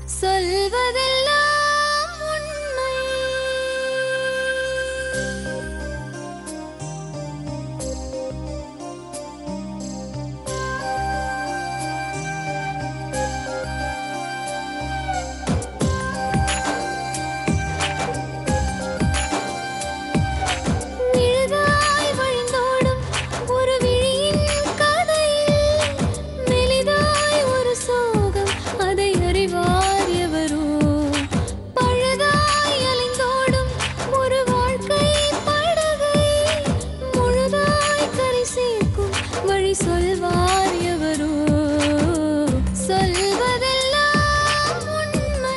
சொல்வதெல்லாம் உண்மை நிழலாய் வழிந்தோடும் ஒரு விழியின் கதையில் மெலிதாய் ஒரு சோகம் அதை அறிவார் எவரோ பழுதாய் அலைந்தோடும் ஒரு வாழ்க்கை படகை முழுதாய் கரை சேர்க்கும் வழி சொல்வார் எவரோ சொல்வதெல்லாம் உண்மை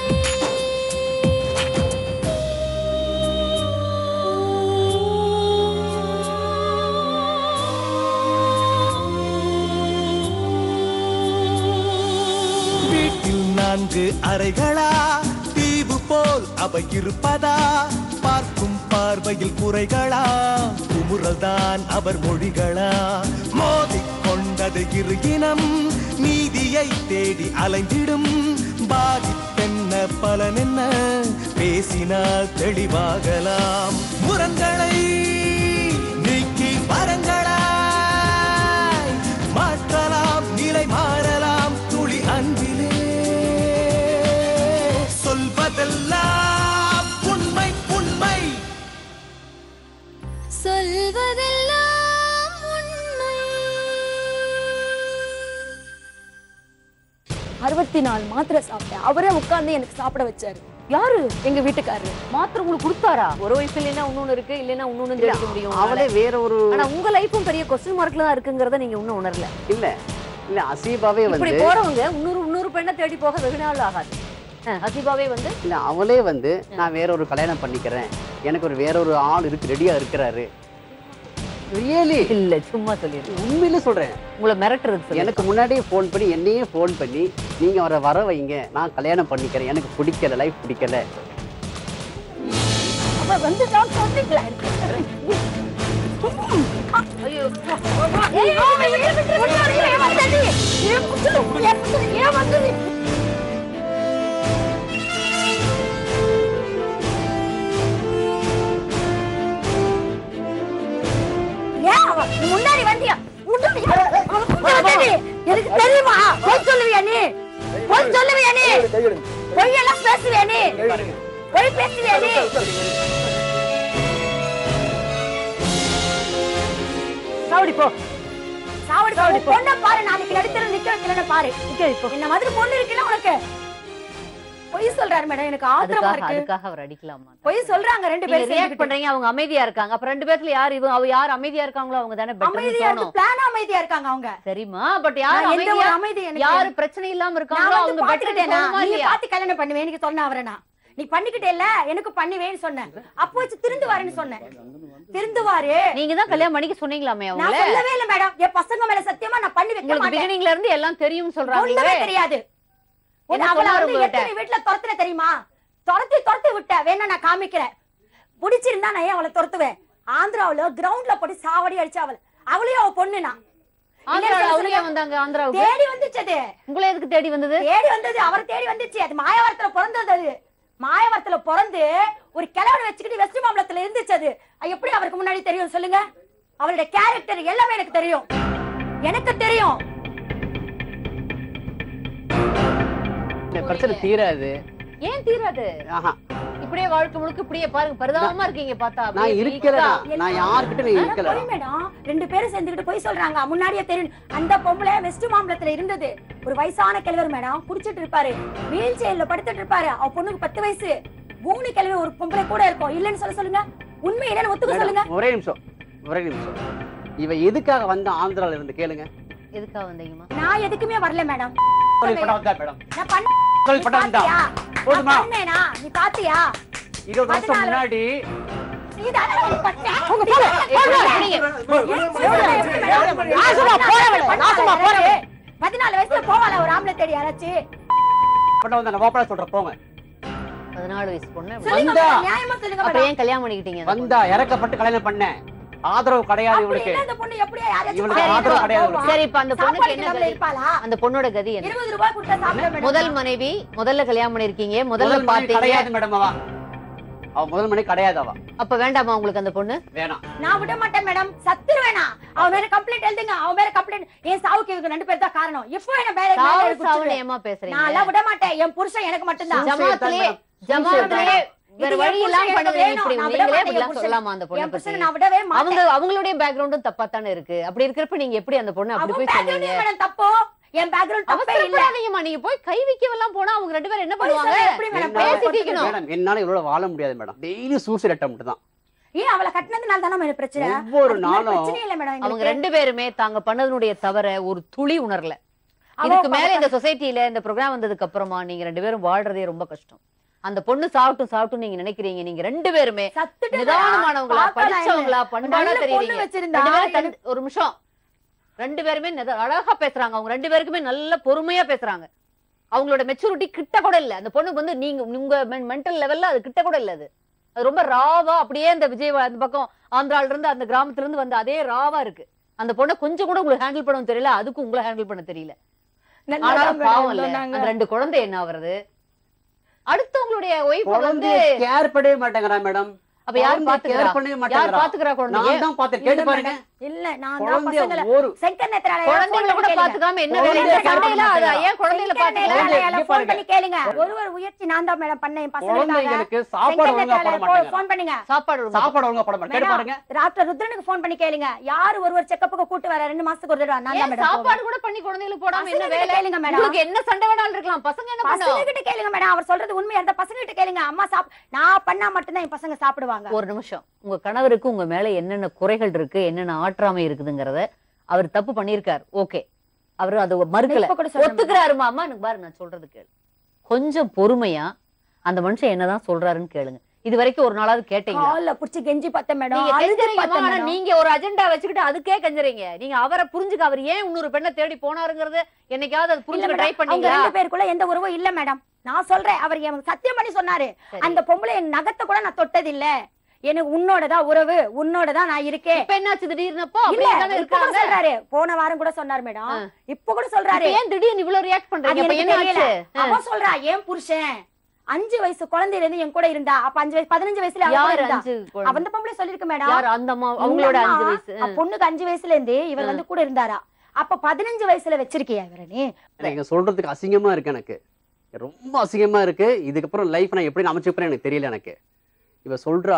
வீட்டில் நான்கு அறைகளா தீவு போல் அவை இருப்பதா பார்க்கும் பார்வையில் குறைகளா குமுறல்தான் அவர் மொழிகளா மோதிக் கொண்டது இரு இனம் நீதியை தேடி அலைந்திடும் பாதிப்பென்ன பலனென்ன பேசினால் தெளிவாகலாம் முரண்களை நீக்கி வரங்களாய் மாற்றலாம் நிலை மாறலாம் துளி அன்பிலே சொல்வதெல்லாம் உண்மை உண்மை சொல்வதெல்லாம் உண்மை அறுபத்தி நாலு மாத்திரை சாப்பிட்டேன் அவரே உட்கார்ந்து எனக்கு சாப்பிட வச்சாரு யாரு எங்க வீட்டுக்காரரு மாத்திரை உங்களுக்கு கொடுத்தாரா ஒரு வயசு இல்லைன்னா இன்னொன்னு இருக்கு இல்லைன்னா இன்னொன்னு தெரிவிக்க முடியும் அவளே வேற ஒரு ஆனா உங்க லைஃபும் பெரிய கொஸ்டின் மார்க்ல தான் இருக்குங்கிறத நீங்க இன்னும் உணரல இல்ல இல்ல அசீபாவே இப்படி வந்து போறவங்க இன்னொரு இன்னொரு பெண்ணை தேடி போக வெகு நாள் ஆகாது அஹ், ஹசீபாவே வந்து இல்ல அவளே வந்து நான் வேற ஒரு கல்யாணம் பண்ணிக்கிறேன் எனக்கு ஒரு வேற ஒரு ஆள் இருக்கு ரெடியா இருக்கிறாரு ரியலி இல்ல சும்மா சொல்லிடு உண்மையிலே சொல்றேன் உங்களை மிரட்டுறது சொல்லு. எனக்கு முன்னாடியே ஃபோன் பண்ணி என்னையே ஃபோன் பண்ணி நீங்க அவரை வர வைங்க நான் கல்யாணம் பண்ணிக்கிறேன் எனக்கு பிடிக்கல லைஃப் பிடிக்கல அவ வந்து நான் சொன்னீங்களா ஐயோ ஏய், அவன் விட்டு விட்டு விட்டு ஏன் வந்தது? ஏன் குத்து? ஏன் குத்து? ஏன் வந்தது? ஏன் அவ நீ முன்னாடி வந்தியா முன்னாடி அவன் குத்த வந்தது. எனக்கு தெரியுமா பொய் சொல்லுவியா நீ பொய் சொல்லுவியா நீ பொய் எல்லாம் பேசுவியா நீ பொய் பேசுவியா நீ சாவடி போ சாவடி சாவடி பொண்ண பாரு நாளைக்கு நடுத்தர நிக்க வைக்கலன்னு பாரு நிக்க இப்போ என்ன மாதிரி பொண்ணு இருக்குல்ல உனக்கு பொய் சொல்றாரு மேடம் எனக்கு ஆத்திரமா அதுக்காக இருக்கு அதுக்காக அவர் அடிக்கலாமா பொய் சொல்றாங்க ரெண்டு நீங்க பேரும் ரியாக்ட் சேர்ந்துக்கிட்டு. பண்றீங்க அவங்க அமைதியா இருக்காங்க அப்ப ரெண்டு பேர்ல யார் இவங்க அவ யார் அமைதியா இருக்காங்களோ அவங்க தானே பெட்டர்னு அமைதியா தோணும் இருக்கு பிளான் அமைதியா இருக்காங்க அவங்க சரிமா பட் யார் நான் எந்த ஒரு அமைதியா அமைதி எனக்கு யாரு பிரச்சனை இல்லாம நான் இருக்காங்களோ வந்து அவங்க பெட்டர்னு பாத்துக்கிட்டேனா தோணுமா நீ இல்லையா பாத்து கல்யாணம் பண்ணுவேன் எனக்கு சொன்ன அவரை நான் நீ பண்ணிக்கிட்டேல்ல எனக்கு பண்ணுவேன்னு சொன்னேன் அப்போ வச்சு திருந்துவாருன்னு சொன்னேன் திருந்துவாரு நீங்க தான் கல்யாணம் பண்ணிக்க சொன்னீங்களாமே நான் அவங்கள சொல்லவே இல்ல மேடம் என் பசங்க மேல சத்தியமா நான் பண்ணி வைக்க உங்களுக்கு மாட்டேன் பிகினிங்ல இருந்து எல்லாம் தெரியும் சொல்றாங்க ஒண்ணுமே தெரியாது என்ன அவளை சொன்னாரு வந்து உங்ககிட்ட? எத்தனை வீட்டுல துரத்துன தெரியுமா துரத்தி துரத்தி விட்ட வேணா நான் காமிக்கிறேன் பிடிச்சிருந்தா நான் ஏன் அவளை துரத்துவேன் ஆந்திராவுல கிரவுண்ட்ல போட்டு சாவடி அடிச்ச அவள் அவளையும் அவ பொண்ணு நான் ஆந்திரால இல்லைன்னு அவங்களே சொல்லுங்க. வந்தாங்க ஆந்திராவுக்கு தேடி வந்துச்சு அது உங்களை எதுக்கு தேடி வந்தது தேடி வந்தது அவர் தேடி வந்துச்சு அது மாயவரத்துல பிறந்தது அது மாயவரத்துல பிறந்து ஒரு கிழவனை வச்சுக்கிட்டு வெஸ்ட் மாம்பலத்துல இருந்துச்சு அது அது எப்படி அவருக்கு முன்னாடி தெரியும் சொல்லுங்க அவருடைய கேரக்டர் எல்லாமே எனக்கு தெரியும் எனக்கு தெரியும் இந்த பிரச்சனை தீராது ஏன் தீராது ஆஹா இப்படியே வாழ்க்கை முழுக்க இப்படியே பாருங்க பரிதாபமா இருக்கீங்க பார்த்தா நான் அப்படியே இருக்கல weak-ஆ. நான் யார்கிட்ட நான் ஆனா இருக்கல பொய் மேடம் ரெண்டு பேரும் சேர்ந்துக்கிட்டு போய் சொல்றாங்க முன்னாடியே தெரியும் அந்த பொம்பளை வெஸ்ட் மாம்பலத்துல இருந்தது ஒரு வயசான கிழவர் மேடம் குடிச்சிட்டு இருப்பாரு வீல் சேர்ல படுத்துட்டு இருப்பாரு அவ பொண்ணுக்கு பத்து வயசு மூணு கிழவி ஒரு பொம்பளை கூட இருக்கும் இல்லன்னு சொல்ல சொல்லுங்க உண்மை இல்லன்னு ஒத்துக்க சொல்லுங்க மேடம், ஒரே நிமிஷம் ஒரே நிமிஷம் இவ எதுக்காக வந்த ஆந்திரால இருந்து கேளுங்க எதுக்காக வந்தீங்கம்மா நான் எதுக்குமே வரல மேடம் சொல்லி படம் வந்தா மேடம் நான் பண்ண சொல்லி நீ படம் வந்தா பாத்தியா? போதுமா? நான் பண்ணேனா நீ பாத்தியா இருபது வருஷம் பதினாலு. முன்னாடி நீ தானே வந்து பண்ண. நாசமா போறவளே, நாசமா போறவளே. பதினாலு வயசுல போவாள ஒரு ஆம்பளை தேடி யாராச்சும் படம் வந்தா நான் ஓப்பனா சொல்றேன் போங்க பதினாலு வயசு பொண்ணு சொல்லுங்க வந்தா. மேடம், நியாயமா சொல்லுங்க அப்ப மேடம் ஏன் கல்யாணம் பண்ணிக்கிட்டீங்க அந்த வந்தா இறக்கப்பட்டு கல்யாணம் பண்ணேன் ஆதரவு கிடையாது அப்படி இவளுக்கு இல்ல, இந்த பொண்ணு எப்படியா யாரையாச்சும் இவளுக்கு பாத்து ஆதரவு போவா? கிடையாது. சரி இப்ப அந்த பொண்ணுக்கு சாப்பாடுக்கு என்ன நம்மள கதி இருப்பாளா அந்த பொண்ணோட கதி என்ன இருபது ரூபாய் கொடுத்தா சாப்பிட மேடம் முதல் மனைவி முதல்ல கல்யாணம் பண்ணிருக்கீங்க முதல்ல முதல் மனைவி பாத்தீங்க கிடையாது மேடம் அவ அவ முதல் மணி கிடையாது அவ அப்ப வேண்டாமா உங்களுக்கு அந்த பொண்ணு வேணாம் நான் விட மாட்டேன் மேடம் சத்துருவேனா அவன் மேல கம்ப்ளைண்ட் எழுதுங்க அவன் மேல கம்ப்ளைண்ட் என் சாவுக்கு இவங்க ரெண்டு பேர் தான் காரணம் இப்போ என்ன மேல மேல சாவு இழுத்து சாவுன்னு விட்டுருவேன். ஏமா நான் பேசுறீங்க எல்லாம் விட மாட்டேன் என் புருஷன் எனக்கு மட்டும்தான் ஜமாத்திலே ஜமாத்திலே வேற இது என் வழி எல்லாம் புருஷன் பண்ணுது எனக்கு இப்படி வேணும். நான் நீங்களே விட இப்படி எல்லாம் மாட்டேன் சொல்லலாமா அந்த பொண்ணை என் பத்தி புருஷனை நான் விடவே மாட்டேன் அவங்க அவங்களுடைய பேக்ரவுண்டும் தப்பா தானே இருக்கு அப்படி இருக்கிறப்ப நீங்க எப்படி அந்த பொண்ணு அப்படி அவன் போய் background சொன்னீங்க ஏன் மேடம் தப்போ என் பேக்ரவுண்ட் தப்பே இல்ல அவசரப்படாதீங்கம்மா நீங்க போய் கை வைக்கவெல்லாம் போனா அவங்க ரெண்டு பேரும் என்ன பண்ணுவாங்க புருஷனை எப்படி மேடம் என்னால- பேசி பேசிக்கணும். மேடம் என்னால இவ்வளவு வாழ முடியாது மேடம் டெய்லி சூசைட் அட்டம் தான் ஏன் அவளை கட்டினதுனால தானே மேடம் பிரச்சனை ஒவ்வொரு அதுக்கு மேல நாளும் பிரச்சனையே இல்ல மேடம் அவங்க எங்களுக்கு. ரெண்டு பேருமே தாங்க பண்ணதனுடைய தவிர ஒரு துளி உணரல அவ இதுக்கு மேல பக்கத்துல- இந்த சொசைட்டில இந்த ப்ரோக்ராம் வந்ததுக்கு அப்புறமா நீங்க ரெண்டு பேரும் வாழ்றதே ரொம்ப கஷ்டம் அந்த பொண்ணு சாப்பிட்டும் சாப்பிட்டும் நீங்க நினைக்கிறீங்க நீங்க ரெண்டு பேருமே சத்துட்டு நிதானமானவங்களா பார்க்கலாம் படிச்சவங்களா பண்பாடா நல்ல பொண்ணு தெரியுறீங்க வச்சிருந்தா ரெண்டு பேரும் தன்- ஒரு நிமிஷம் ரெண்டு பேருமே நித- அழகா பேசுறாங்க அவங்க ரெண்டு பேருக்குமே நல்ல பொறுமையா பேசுறாங்க அவங்களோட மெச்சூரிட்டி கிட்ட கூட இல்ல அந்த பொண்ணுக்கு வந்து நீங்க உங்க மென்டல் லெவல்ல அது கிட்ட கூட இல்ல அது அது ரொம்ப ராவா அப்படியே அந்த விஜய் அந்த பக்கம் ஆந்திரால இருந்து அந்த கிராமத்துல இருந்து வந்து அதே ராவா இருக்கு அந்த பொண்ணை கொஞ்சம் கூட உங்களுக்கு ஹேண்டில் பண்ண தெரியல அதுக்கு உங்களை ஹேண்டில் பண்ண தெரியல நல்லா ஆனாலும் தான் பாவம் மேடம் இல்ல சொன்னாங்க. அந்த ரெண்டு குழந்தை என்ன ஆவறது அடுத்தவங்களுடைய ஒய்ஃப் வந்து குழந்தைய கேர் பண்ணவே மாட்டேங்கிறா மேடம் அப்ப யார் பாத்துக்கிறா கேர் பண்ணவே யார் மாட்டேங்கிறா பாத்துக்கிறா குழந்தைய நான் தான் பார்த்தேன் கேட்டு இல்ல பாருங்க இல்ல நான் தான் குழந்தைய பசங்களை ஒரு செங்கர் நேத்ராலயா குழந்தைங்களை கூட பாத்துக்காம என்ன வேலை குழந்தைய இந்த சண்டையில அது ஏன் குழந்தைகளை பாத்துக்கல குழந்தைய இங்க ஃபோன் பாருங்க. பண்ணி கேளுங்க ஒரு ஒரு முயற்சி நான் தான் மேடம் பண்ணேன் என் பசங்களுக்காக குழந்தைகளுக்கு சாப்பாடு ஒழுங்கா போட மாட்டேங்கிறா ஃபோன் பண்ணுங்க சாப்பாடு ஒழுங்கா சாப்பாடு ஒழுங்கா போட மாட்டேன் கேட்டு மேடம், பாருங்க டாக்டர் ருத்ரனுக்கு ஃபோன் பண்ணி கேளுங்க யாரு ஒரு ஒரு செக்கப்புக்கு கூட்டு வர ரெண்டு மாசத்துக்கு ஒரு தடவை நான் தான் ஏன் மேடம் சாப்பாடு கூட பண்ணி குழந்தைகளுக்கு போடாம என்ன பசங்க வேலை கிட்ட கேளுங்க மேடம் உங்களுக்கு என்ன சண்டை வேணாலும் இருக்கலாம் பசங்க என்ன பசங்க பண்ணும் கிட்ட கேளுங்க மேடம் அவர் சொல்றது உண்மையா இருந்தா பசங்க கிட்ட கேளுங்க அம்மா சாப் நான் பண்ணா மட்டும்தான் என் பசங்க சாப்பிடுவாங்க ஒரு நிமிஷம் உங்க கணவருக்கு உங்க மேல என்னென்ன குறைகள் இருக்கு என்னென்ன ஆற்றாமை இருக்குதுங்கறத அவர் தப்பு பண்ணிருக்காரு ஓகே அவர் அது மறுக்கல இப்ப கூட சொல்றேன் madam. ஒத்துக்கிறாருமா அம்மா எனக்கு பாரு நான் சொல்றது கேளு கொஞ்சம் பொறுமையா அந்த மனுஷன் என்னதான் சொல்றாருன்னு கேளுங்க இது வரைக்கும் ஒரு நாளாவது கேட்டீங்களா கால்ல புடிச்சு கெஞ்சி பார்த்தேன் மேடம் நீங்க அழுது கெஞ்சறீங்கம்மா, பார்த்தேன் ஆனா மேடம். நீங்க ஒரு அஜெண்டா வச்சுக்கிட்டு அதுக்கே கெஞ்சறீங்க நீங்க அவரை புரிஞ்சுக்க அவர் ஏன் இன்னொரு பெண்ணை தேடி போனாருங்கறது என்னைக்காவது அது இல்ல புரிஞ்சுக்க மேடம், ட்ரை அவங்க பண்ணீங்களா ரெண்டு பேருக்குள்ள எந்த உறவும் இல்ல மேடம் நான் சொல்றேன் அவர் எனக்கு சத்தியம் பண்ணி சொன்னாரு சரி. அந்த பொம்பளை என் நகத்தை கூட நான் தொட்டது இல்ல எனக்கு உன்னோடதான் உறவு உன்னோடதான் நான் இருக்கேன் இப்ப என்னாச்சு திடீர்னப்போ இல்ல அப்படியே தானே இப்ப கூட இருக்காங்க சொல்றாரு போன வாரம் கூட சொன்னார் மேடம் ஆ. இப்ப கூட சொல்றாரு இப்ப ஏன் திடீர்னு இவ்வளவு ரியாக்ட் அது பண்றீங்க இப்ப எனக்கு என்ன தெரியல. ஆச்சு அவ சொல்றா ஏன் புருஷன் அஞ்சு வயசு குழந்தையில இருந்து என் கூட இருந்தா அப்ப அஞ்சு வயசு பதினஞ்சு வயசுல அவ கூட யார் இருந்தா. அஞ்சு அவ குழந்தை? அந்த பொம்பளை சொல்லிருக்கு மேடம் யார் அந்த அம்மா அவங்களோட இந்த அஞ்சு அம்மா, வயசு அப்ப பொண்ணுக்கு அஞ்சு வயசுல இருந்து இவர் வந்து கூட இருந்தாரா அப்ப பதினஞ்சு வயசுல வச்சிருக்கியா இவர நீ எனக்கு சொல்றதுக்கு அசிங்கமா இருக்கு எனக்கு ரொம்ப அசிங்கமா இருக்கு இதுக்கப்புறம் லைஃப் நான் எப்படி அமைச்சுப்பேன் எனக்கு தெரியல எனக்கு இவ சொல்றா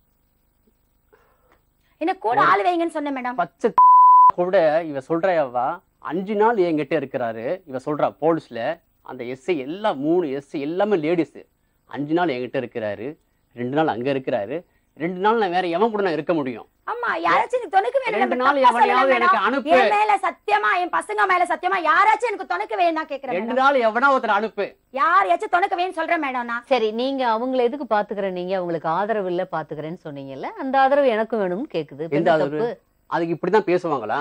என்ன கூட ஆள் வைங்கன்னு சொன்னேன் மேடம் பச்சை கூட இவ சொல்றவா அஞ்சு நாள் என்கிட்ட இருக்கிறாரு இவ சொல்றா போலீஸ்ல அந்த எஸ்ஐ எல்லாம் மூணு எஸ்ஐ எல்லாமே லேடிஸ் அஞ்சு நாள் என்கிட்ட இருக்கிறாரு ரெண்டு நாள் அங்க இருக்கிறாரு ரெண்டு நாள் நான் வேற எவன் கூட நான் இருக்க முடியும் ஆமா யாராச்சும் எனக்கு துணைக்கு வேணும் ரெண்டு நம்ம நாள் தப்பா சொல்லல எவனையாவது மேடம். எனக்கு அனுப்பு என் மேல சத்தியமா என் பசங்க மேல சத்தியமா யாராச்சும் எனக்கு துணைக்கு வேணும் தான் கேக்குறேன் ரெண்டு மேடம். நாள் எவனா ஒருத்தர் அனுப்பு யாரையாச்சும் துணைக்கு வேணும்னு சொல்றேன் மேடம் நான் சரி நீங்க அவங்கள எதுக்கு பாத்துக்கிறேன் நீங்க அவங்களுக்கு ஆதரவு இல்ல பாத்துக்கிறேன்னு சொன்னீங்கல்ல அந்த ஆதரவு எனக்கும் வேணும்னு கேக்குது இப்ப எந்த என்ன ஆதரவு? தப்பு அதுக்கு இப்படிதான் பேசுவாங்களா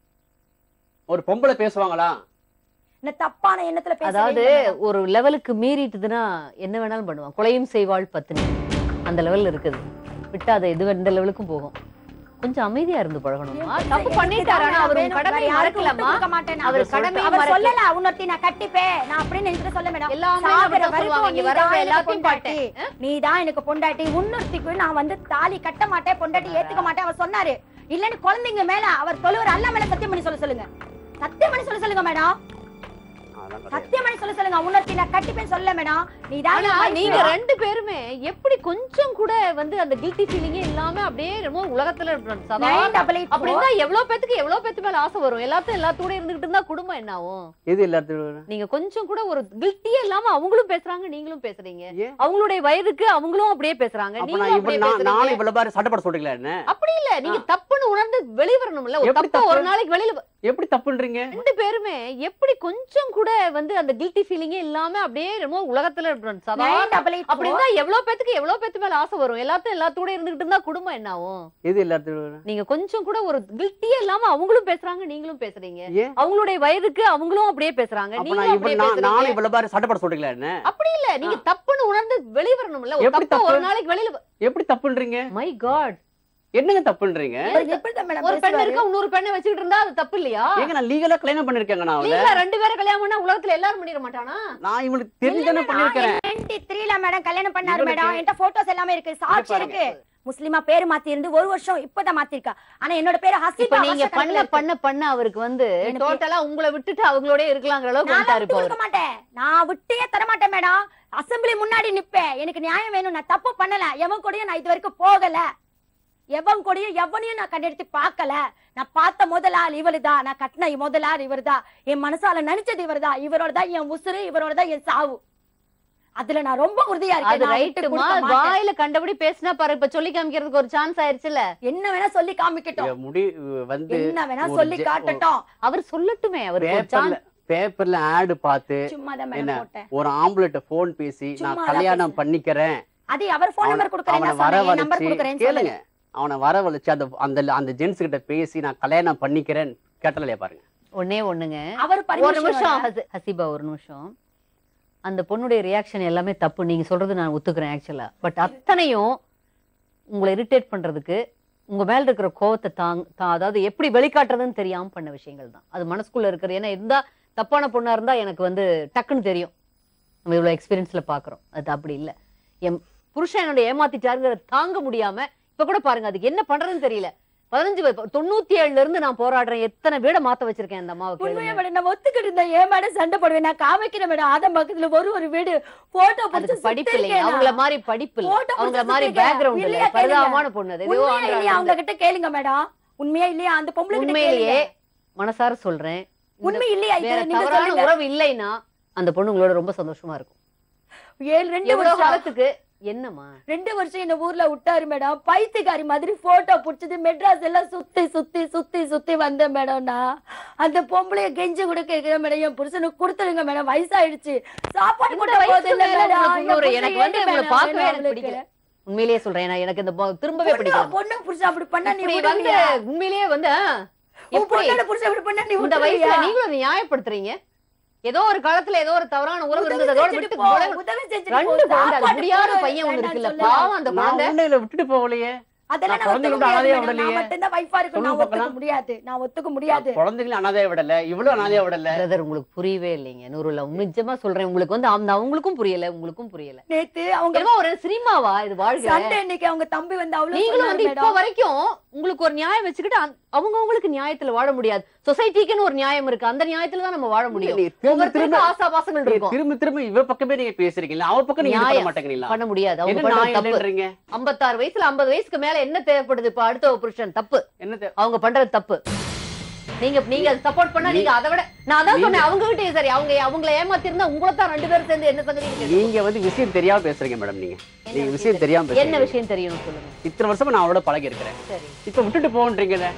ஒரு பொம்பளை பேசுவாங்களா இந்த தப்பான எண்ணத்துல பேசவே அதாவது இல்லை மேடம். ஒரு லெவலுக்கு மீறிட்டுதுன்னா என்ன வேணாலும் பண்ணுவான் கொலையும் செய்வாள் பத்தினி அந்த லெவல்ல இருக்குது விட்டா அது எது எந்த லெவலுக்கும் போகும் கொஞ்சம் அமைதியா இருந்து பழகணுமா என் தப்பு புருஷன் பண்ணிட்டாரு ஆனா எனக்கு அவர் வேணும். கடமையை வேற யாருக்கும் விட்டு மறக்கலாமா கொடுக்க மாட்டேன் நான். அவர் அவர் கடமையை அவர் மறக்க சொல்லல உன்னொருத்தி நான் கட்டிப்பேன் நான் அப்படின்னு நினைச்சு சொல்ல மேடம் எல்லாமே சாகுற அப்படிதான் வரைக்கும் சொல்லுவாங்க இங்க நீதான் வரவங்க எனக்கு எல்லாத்தையும் பொண்டாட்டி. பாட்டேன் நீதான் எனக்கு பொண்டாட்டி உன்னொருத்திக்கு நான் வந்து தாலி கட்ட மாட்டேன் பொண்டாட்டி ஏத்துக்க மாட்டேன் அவர் சொன்னாரு இல்லன்னு குழந்தைங்க மேல அவர் தொழுவர் அல்ல மேல சத்தியம் பண்ணி சொல்ல சொல்லுங்க சத்தியம் பண்ணி சொல்ல சொல்லுங்க மேடம் அதெல்லாம் கிடையாது. சத்தியம் பண்ணி சொல்ல சொல்லுங்க உன்னொருத்தி நான் கட்டிப்பேன் சொல்ல மேடம் நீதான் ஆனா என் wife. நீங்க ரெண்டு பேருமே எப்படி கொஞ்சம் கூட வந்து அந்த கில்ட்டி ஃபீலிங்கே இல்லாம அப்படியே ரொம்ப உலகத்துல இருக்கணும். சதா Nine double eight அப்படி இருந்தா எவ்வளவு பேத்துக்கு எவ்வளவு பேத்து மேல ஆசை வரும் எல்லாத்தையும் எல்லாத்தோட இருந்துகிட்டு இருந்தா குடும்பம் என்ன ஆகும் எது எல்லாத்தையும் நீங்க கொஞ்சம் கூட ஒரு கில்ட்டியே இல்லாம அவங்களும் பேசுறாங்க நீங்களும் பேசுறீங்க ஏன்? அவங்களுடைய வயதுக்கு அவங்களும் அப்படியே பேசுறாங்க அப்ப நீங்களும் நான் அப்படியே இவ்வளவு நான் நானும் பேசுறீங்க இவ்வளவு பாரு சட்டப்பட சொல்றீங்களா என்ன அப்படி இல்ல நீங்க தப்புன்னு உணர்ந்து வெளிய வரணும்ல ஒரு எப்படி தப்பு ஒரு தப்பு? நாளைக்கு வெளியில வ- எப்படி தப்புன்றீங்க ரெண்டு பேருமே எப்படி கொஞ்சம் கூட வந்து அந்த கில்ட்டி ஃபீலிங்கே இல்லாம அப்படியே ரொம்ப உலகத்துல இருக்கணும். சதா Nine double eight அப்படி இருந்தா எவ்வளவு பேத்துக்கு எவ்வளவு பேத்து மேல ஆசை வரும் எல்லாத்தையும் எல்லாத்தோட இருந்துகிட்டு இருந்தா குடும்பம் என்ன ஆகும் எது எல்லாத்தையும் நீங்க கொஞ்சம் கூட ஒரு கில்ட்டியே இல்லாம அவங்களும் பேசுறாங்க நீங்களும் பேசுறீங்க ஏன்? அவங்களுடைய வயதுக்கு அவங்களும் அப்படியே பேசுறாங்க அப்ப நான் நீங்களும் இவ்வளவு அப்படியே நான் நானும் பேசுறீங்க இவ்வளவு பாரு சட்டப்பட சொல்றீங்களா என்ன அப்படி இல்ல நீங்க தப்புன்னு உணர்ந்து வெளிய வரணும்ல ஒரு எப்படி தப்பு ஒரு தப்பு? நாளைக்கு வெளியில எப்படி தப்புன்றீங்க மை காட் என்னங்க தப்புன்றீங்க அவர் எப்படிதான் மேடம் ஒரு பெண் பேசுவாரு? இருக்க இன்னொரு பெண்ணை வச்சுக்கிட்டு இருந்தா அது தப்பு இல்லையா ஏங்க நான் லீகலா கல்யாணம் பண்ணிருக்கேங்க நான் அவளை நீங்க ரெண்டு பேரை கல்யாணம் பண்ணா உலகத்துல எல்லாரும் பண்ணிட மாட்டானா நான் இவளுக்கு தெரிஞ்சுதானே பண்ணிருக்கிறேன் 93 ல மேடம் கல்யாணம் பண்ணாரு இவளுக்கு- மேடம் என்கிட்ட போட்டோஸ் எல்லாமே இருக்கு சாட்சி பாருங்க. இருக்கு முஸ்லிமா பேர் மாத்தி இருந்து ஒரு வருஷம் இப்பதான் மாத்திருக்கா ஆனா என்னோட பேரு இப்ப ஹசீபா நீங்க வருஷ பண்ண கணக்குல இருக்கு. பண்ண பண்ண அவருக்கு வந்து எனக்கு- டோட்டலா உங்களை விட்டுட்டு அவங்களோட இருக்கலாங்கிற அளவுக்கு நான் வந்துட்டாரு விட்டு இப்ப கொடுக்க அவரு. மாட்டேன் நான் விட்டே தர மாட்டேன் மேடம் அசெம்பிளி முன்னாடி நிப்பேன் எனக்கு நியாயம் வேணும் நான் தப்பு பண்ணல எவன் கூடயும் நான் இது வரைக்கும் போகல எவன் கூடயும் எவனையும் நான் கண்டெடுத்து பார்க்கல நான் பார்த்த முதல் ஆள் இவருதான் நான் கட்டின முதல் ஆள் இவர்தான் என் மனசால நினைச்சது இவர்தான் இவரோட தான் என் உசுறு இவரோட தான் என் சாவு அதுல நான் ரொம்ப உறுதியா அது இருக்கேன் நான் விட்டு ரைட்டுமா கொடுக்க மாட்டேன். வாயில கண்டபடி பேசினா பாரு இப்ப சொல்லி காமிக்கிறதுக்கு ஒரு சான்ஸ் ஆயிருச்சுல என்ன வேணா சொல்லி காமிக்கட்டும் இவ முடி வந்து என்ன வேணா ஒரு சொல்லி ஜெ- காட்டட்டும் அவர் சொல்லட்டுமே அவருக்கு ஒரு பேப்பர்ல சான்ஸ் பேப்பர்ல ஆடு பார்த்து சும்மா தான் என்ன? மேடம் போட்டேன் ஒரு ஆம்பளைட்ட போன் பேசி சும்மா நான் தான் கல்யாணம் பேசுறேன். பண்ணிக்கிறேன் அது அவர் போன் அவன- நம்பர் கொடுக்கறேன் அவனை நான் சொன்னேன் என் நம்பர் வரவழைச்சு கொடுக்கறேன்னு கேளுங்க சொல்லுங்க அவனை வரவழைச்சு அந்த அந்த அந்த ஜென்ஸ் கிட்ட பேசி நான் கல்யாணம் பண்ணிக்கிறேன் கேட்டலையா பாருங்க ஒண்ணே ஒண்ணுங்க அவர் ஒரு பர்மிஷன் நிமிஷம் ஹசி- ஹசீபா ஒரு நிமிஷம் அந்த பொண்ணுடைய ரியாக்ஷன் எல்லாமே தப்பு நீங்க சொல்றது நான் ஒத்துக்கிறேன் ஆக்சுவலா பட் அத்தனையும் உங்களை இரிட்டேட் பண்றதுக்கு உங்க மேல இருக்கிற கோவத்தை தாங் தா- அதாவது எப்படி வெளிக்காட்டுறதுன்னு தெரியாம பண்ண விஷயங்கள் தான் அது மனசுக்குள்ள இருக்கிறது ஏன்னா இருந்தா தப்பான பொண்ணா இருந்தா எனக்கு வந்து டக்குன்னு தெரியும் நம்ம இவ்வளவு எக்ஸ்பீரியன்ஸ்ல பாக்குறோம் அது அப்படி இல்ல என் புருஷன் என்னோட ஏமாத்திட்டாருங்கிறத தாங்க முடியாம இப்ப கூட பாருங்க அதுக்கு என்ன பண்றதுன்னு தெரியல பதினஞ்சு வ- தொண்ணூத்தி ஏழுல இருந்து நான் போராடுறேன் எத்தனை வீட மாத்த வச்சிருக்கேன் அந்த அம்மாவுக்கு உண்மையா மேடம் நான் ஒத்துக்கிட்டு இருந்தேன் ஏன் மேடம் சண்டை போடுவேன் நான் காமிக்கிறேன் மேடம் ஆதம் பக்கத்துல ஒரு ஒரு வீடு போட்டோ அதுக்கு படிப்பு இல்லைங்க அவங்கள மாதிரி படிப்பு இல்ல Photo அவங்கள பிடிச்சு மாதிரி சுத்திருக்கேன். பேக்ரவுண்ட் இல்ல இல்லையா கேளுங்க. பரிதாபமான பொண்ணு அது ஏதோ உண்மையா இல்லையா அவங்க ஆந்திரால கிட்ட கேளுங்க மேடம் உண்மையா இல்லையா அந்த பொம்பளை கிட்ட உண்மையிலேயே கேளுங்க. மனசார சொல்றேன் இந்த உண்மை இல்லையா இது வேற நீங்க தவறான சொல்லுங்க உறவு இல்லைன்னா அந்த பொண்ணு உங்களோட ரொம்ப சந்தோஷமா இருக்கும் ஏழு ரெண்டு எவ்வளவு வருஷம் காலத்துக்கு என்னம்மா ரெண்டு வருஷம் இந்த ஊர்ல விட்டாரு மேடம் பைத்தியக்காரி மாதிரி போட்டோ புடிச்சது மெட்ராஸ் எல்லாம் சுத்தி சுத்தி சுத்தி சுத்தி வந்தேன் மேடம் நான் அந்த பொம்பளைய கெஞ்சி கூட கேக்குறேன் மேடம் என் புருஷனுக்கு கொடுத்துருங்க மேடம் வயசாயிடுச்சு சாப்பாடு இந்த போட்ட வயசுக்கு போது இல்ல மேல மேடம் உங்களுக்கு இன்னொரு- என் எனக்கு புருஷன் வந்து ஏன் உங்களை மேடம் பார்க்கவே வேணும் எனக்கு அவளுக்கு? பிடிக்கல உண்மையிலேயே சொல்றேன் நான் எனக்கு இந்த பொ- திரும்பவே பொண்ணு பிடிக்கல பொண்ணு புருஷன் அப்படி பண்ணா நீ இப்படி வந்து விடுவியா? உண்மையிலேயே வந்து ஆ, உன் எப்படி பொண்ணோட புருஷன் இப்படி பண்ணா நீ இந்த விட்டுருவியா? வயசுல நீங்களும் அதை நியாயப்படுத்துறீங்க ஏதோ ஒரு காலத்துல ஏதோ ஒரு தவறான உறவு உதவி இருந்தது அதோட செஞ்சுட்டு விட்டு போ, தொலை- உதவி செஞ்சுட்டு ரெண்டு போ, குழந்தை அது சாப்பாடு முடியாத போடு, பையன் ஒண்ணு வேண்டாம்னு இருக்குல்ல சொல்லல. பாவம் அந்த நான் குழந்தை உண்மையில விட்டுட்டு போகலையே அதெல்லாம் நான் நான் ஒத்துக்க குழந்தைகளோட முடியாது அனாதையா மேடம். நான் விடலையே. மட்டும்தான் வைஃபா இருக்கு நான் சொல்லுங்க ஒத்துக்க பார்க்கலாம். முடியாது நான் ஒத்துக்க முடியாது குழந்தைகளும் அனாதையா விடல இவ்வளவு அனாதையா விடல பிரதர் உங்களுக்கு புரியவே இல்லைங்க நூறுல நிஜமா சொல்றேன் உங்களுக்கு வந்து அந்த அவங்களுக்கும் புரியல உங்களுக்கும் புரியல நேத்து அவங்க என்னமோ ஒரு சினிமாவா இது வாழ்க்கை சண்டை இன்னைக்கு அவங்க தம்பி வந்து அவ்வளவு நீங்களும் சொன்னாரு வந்து இப்போ மேடம். வரைக்கும் உங்களுக்கு ஒரு நியாயம் வச்சுக்கிட்டு அந்த- அவங்க அவங்களுக்கு நியாயத்துல வாழ முடியாது சொசைட்டிக்குன்னு ஒரு நியாயம் இருக்கு அந்த நியாயத்துல தான் நம்ம வாழ முடியும் நீ திரும்ப ஒவ்வொருத்தருக்கு திரும்ப ஆசா பாசங்கள் நீ இருக்கும் திரும்ப திரும்ப இவ பக்கமே நீங்க பேசுறீங்களா அவ பக்கம் நீங்க இது பண்ண நியாயம். மாட்டேங்கிறீங்களா பண்ண முடியாது அவங்க என்ன பண்றது நான் தப்பு இல்லைன்றீங்க ஐம்பத்தாறு வயசுல ஐம்பது வயசுக்கு மேல என்ன தேவைப்படுது இப்ப அடுத்த ஒரு புருஷன் தப்பு என்ன தே- அவங்க பண்றது தப்பு நீங்க நீங்க சப்போர்ட் பண்ணா நீங்க அதை விட நான் அதான் சொன்னேன் அவங்க கிட்டயும் சரி அவங்க அவங்கள ஏமாத்தி இருந்தா உங்களை தான் ரெண்டு பேரும் சேர்ந்து என்ன சங்கதி கேட்கணும். நீங்க வந்து விஷயம் தெரியாம பேசுறீங்க மேடம் நீங்க நீங்க விஷயம் தெரியாம என்ன பேசுறீங்க விஷயம் தெரியணும் சொல்லுங்க இத்தனை வருஷமா நான் அவளோட பழகி இருக்கிறேன் சரி இப்ப விட்டுட்டு போன்றீங்கல்ல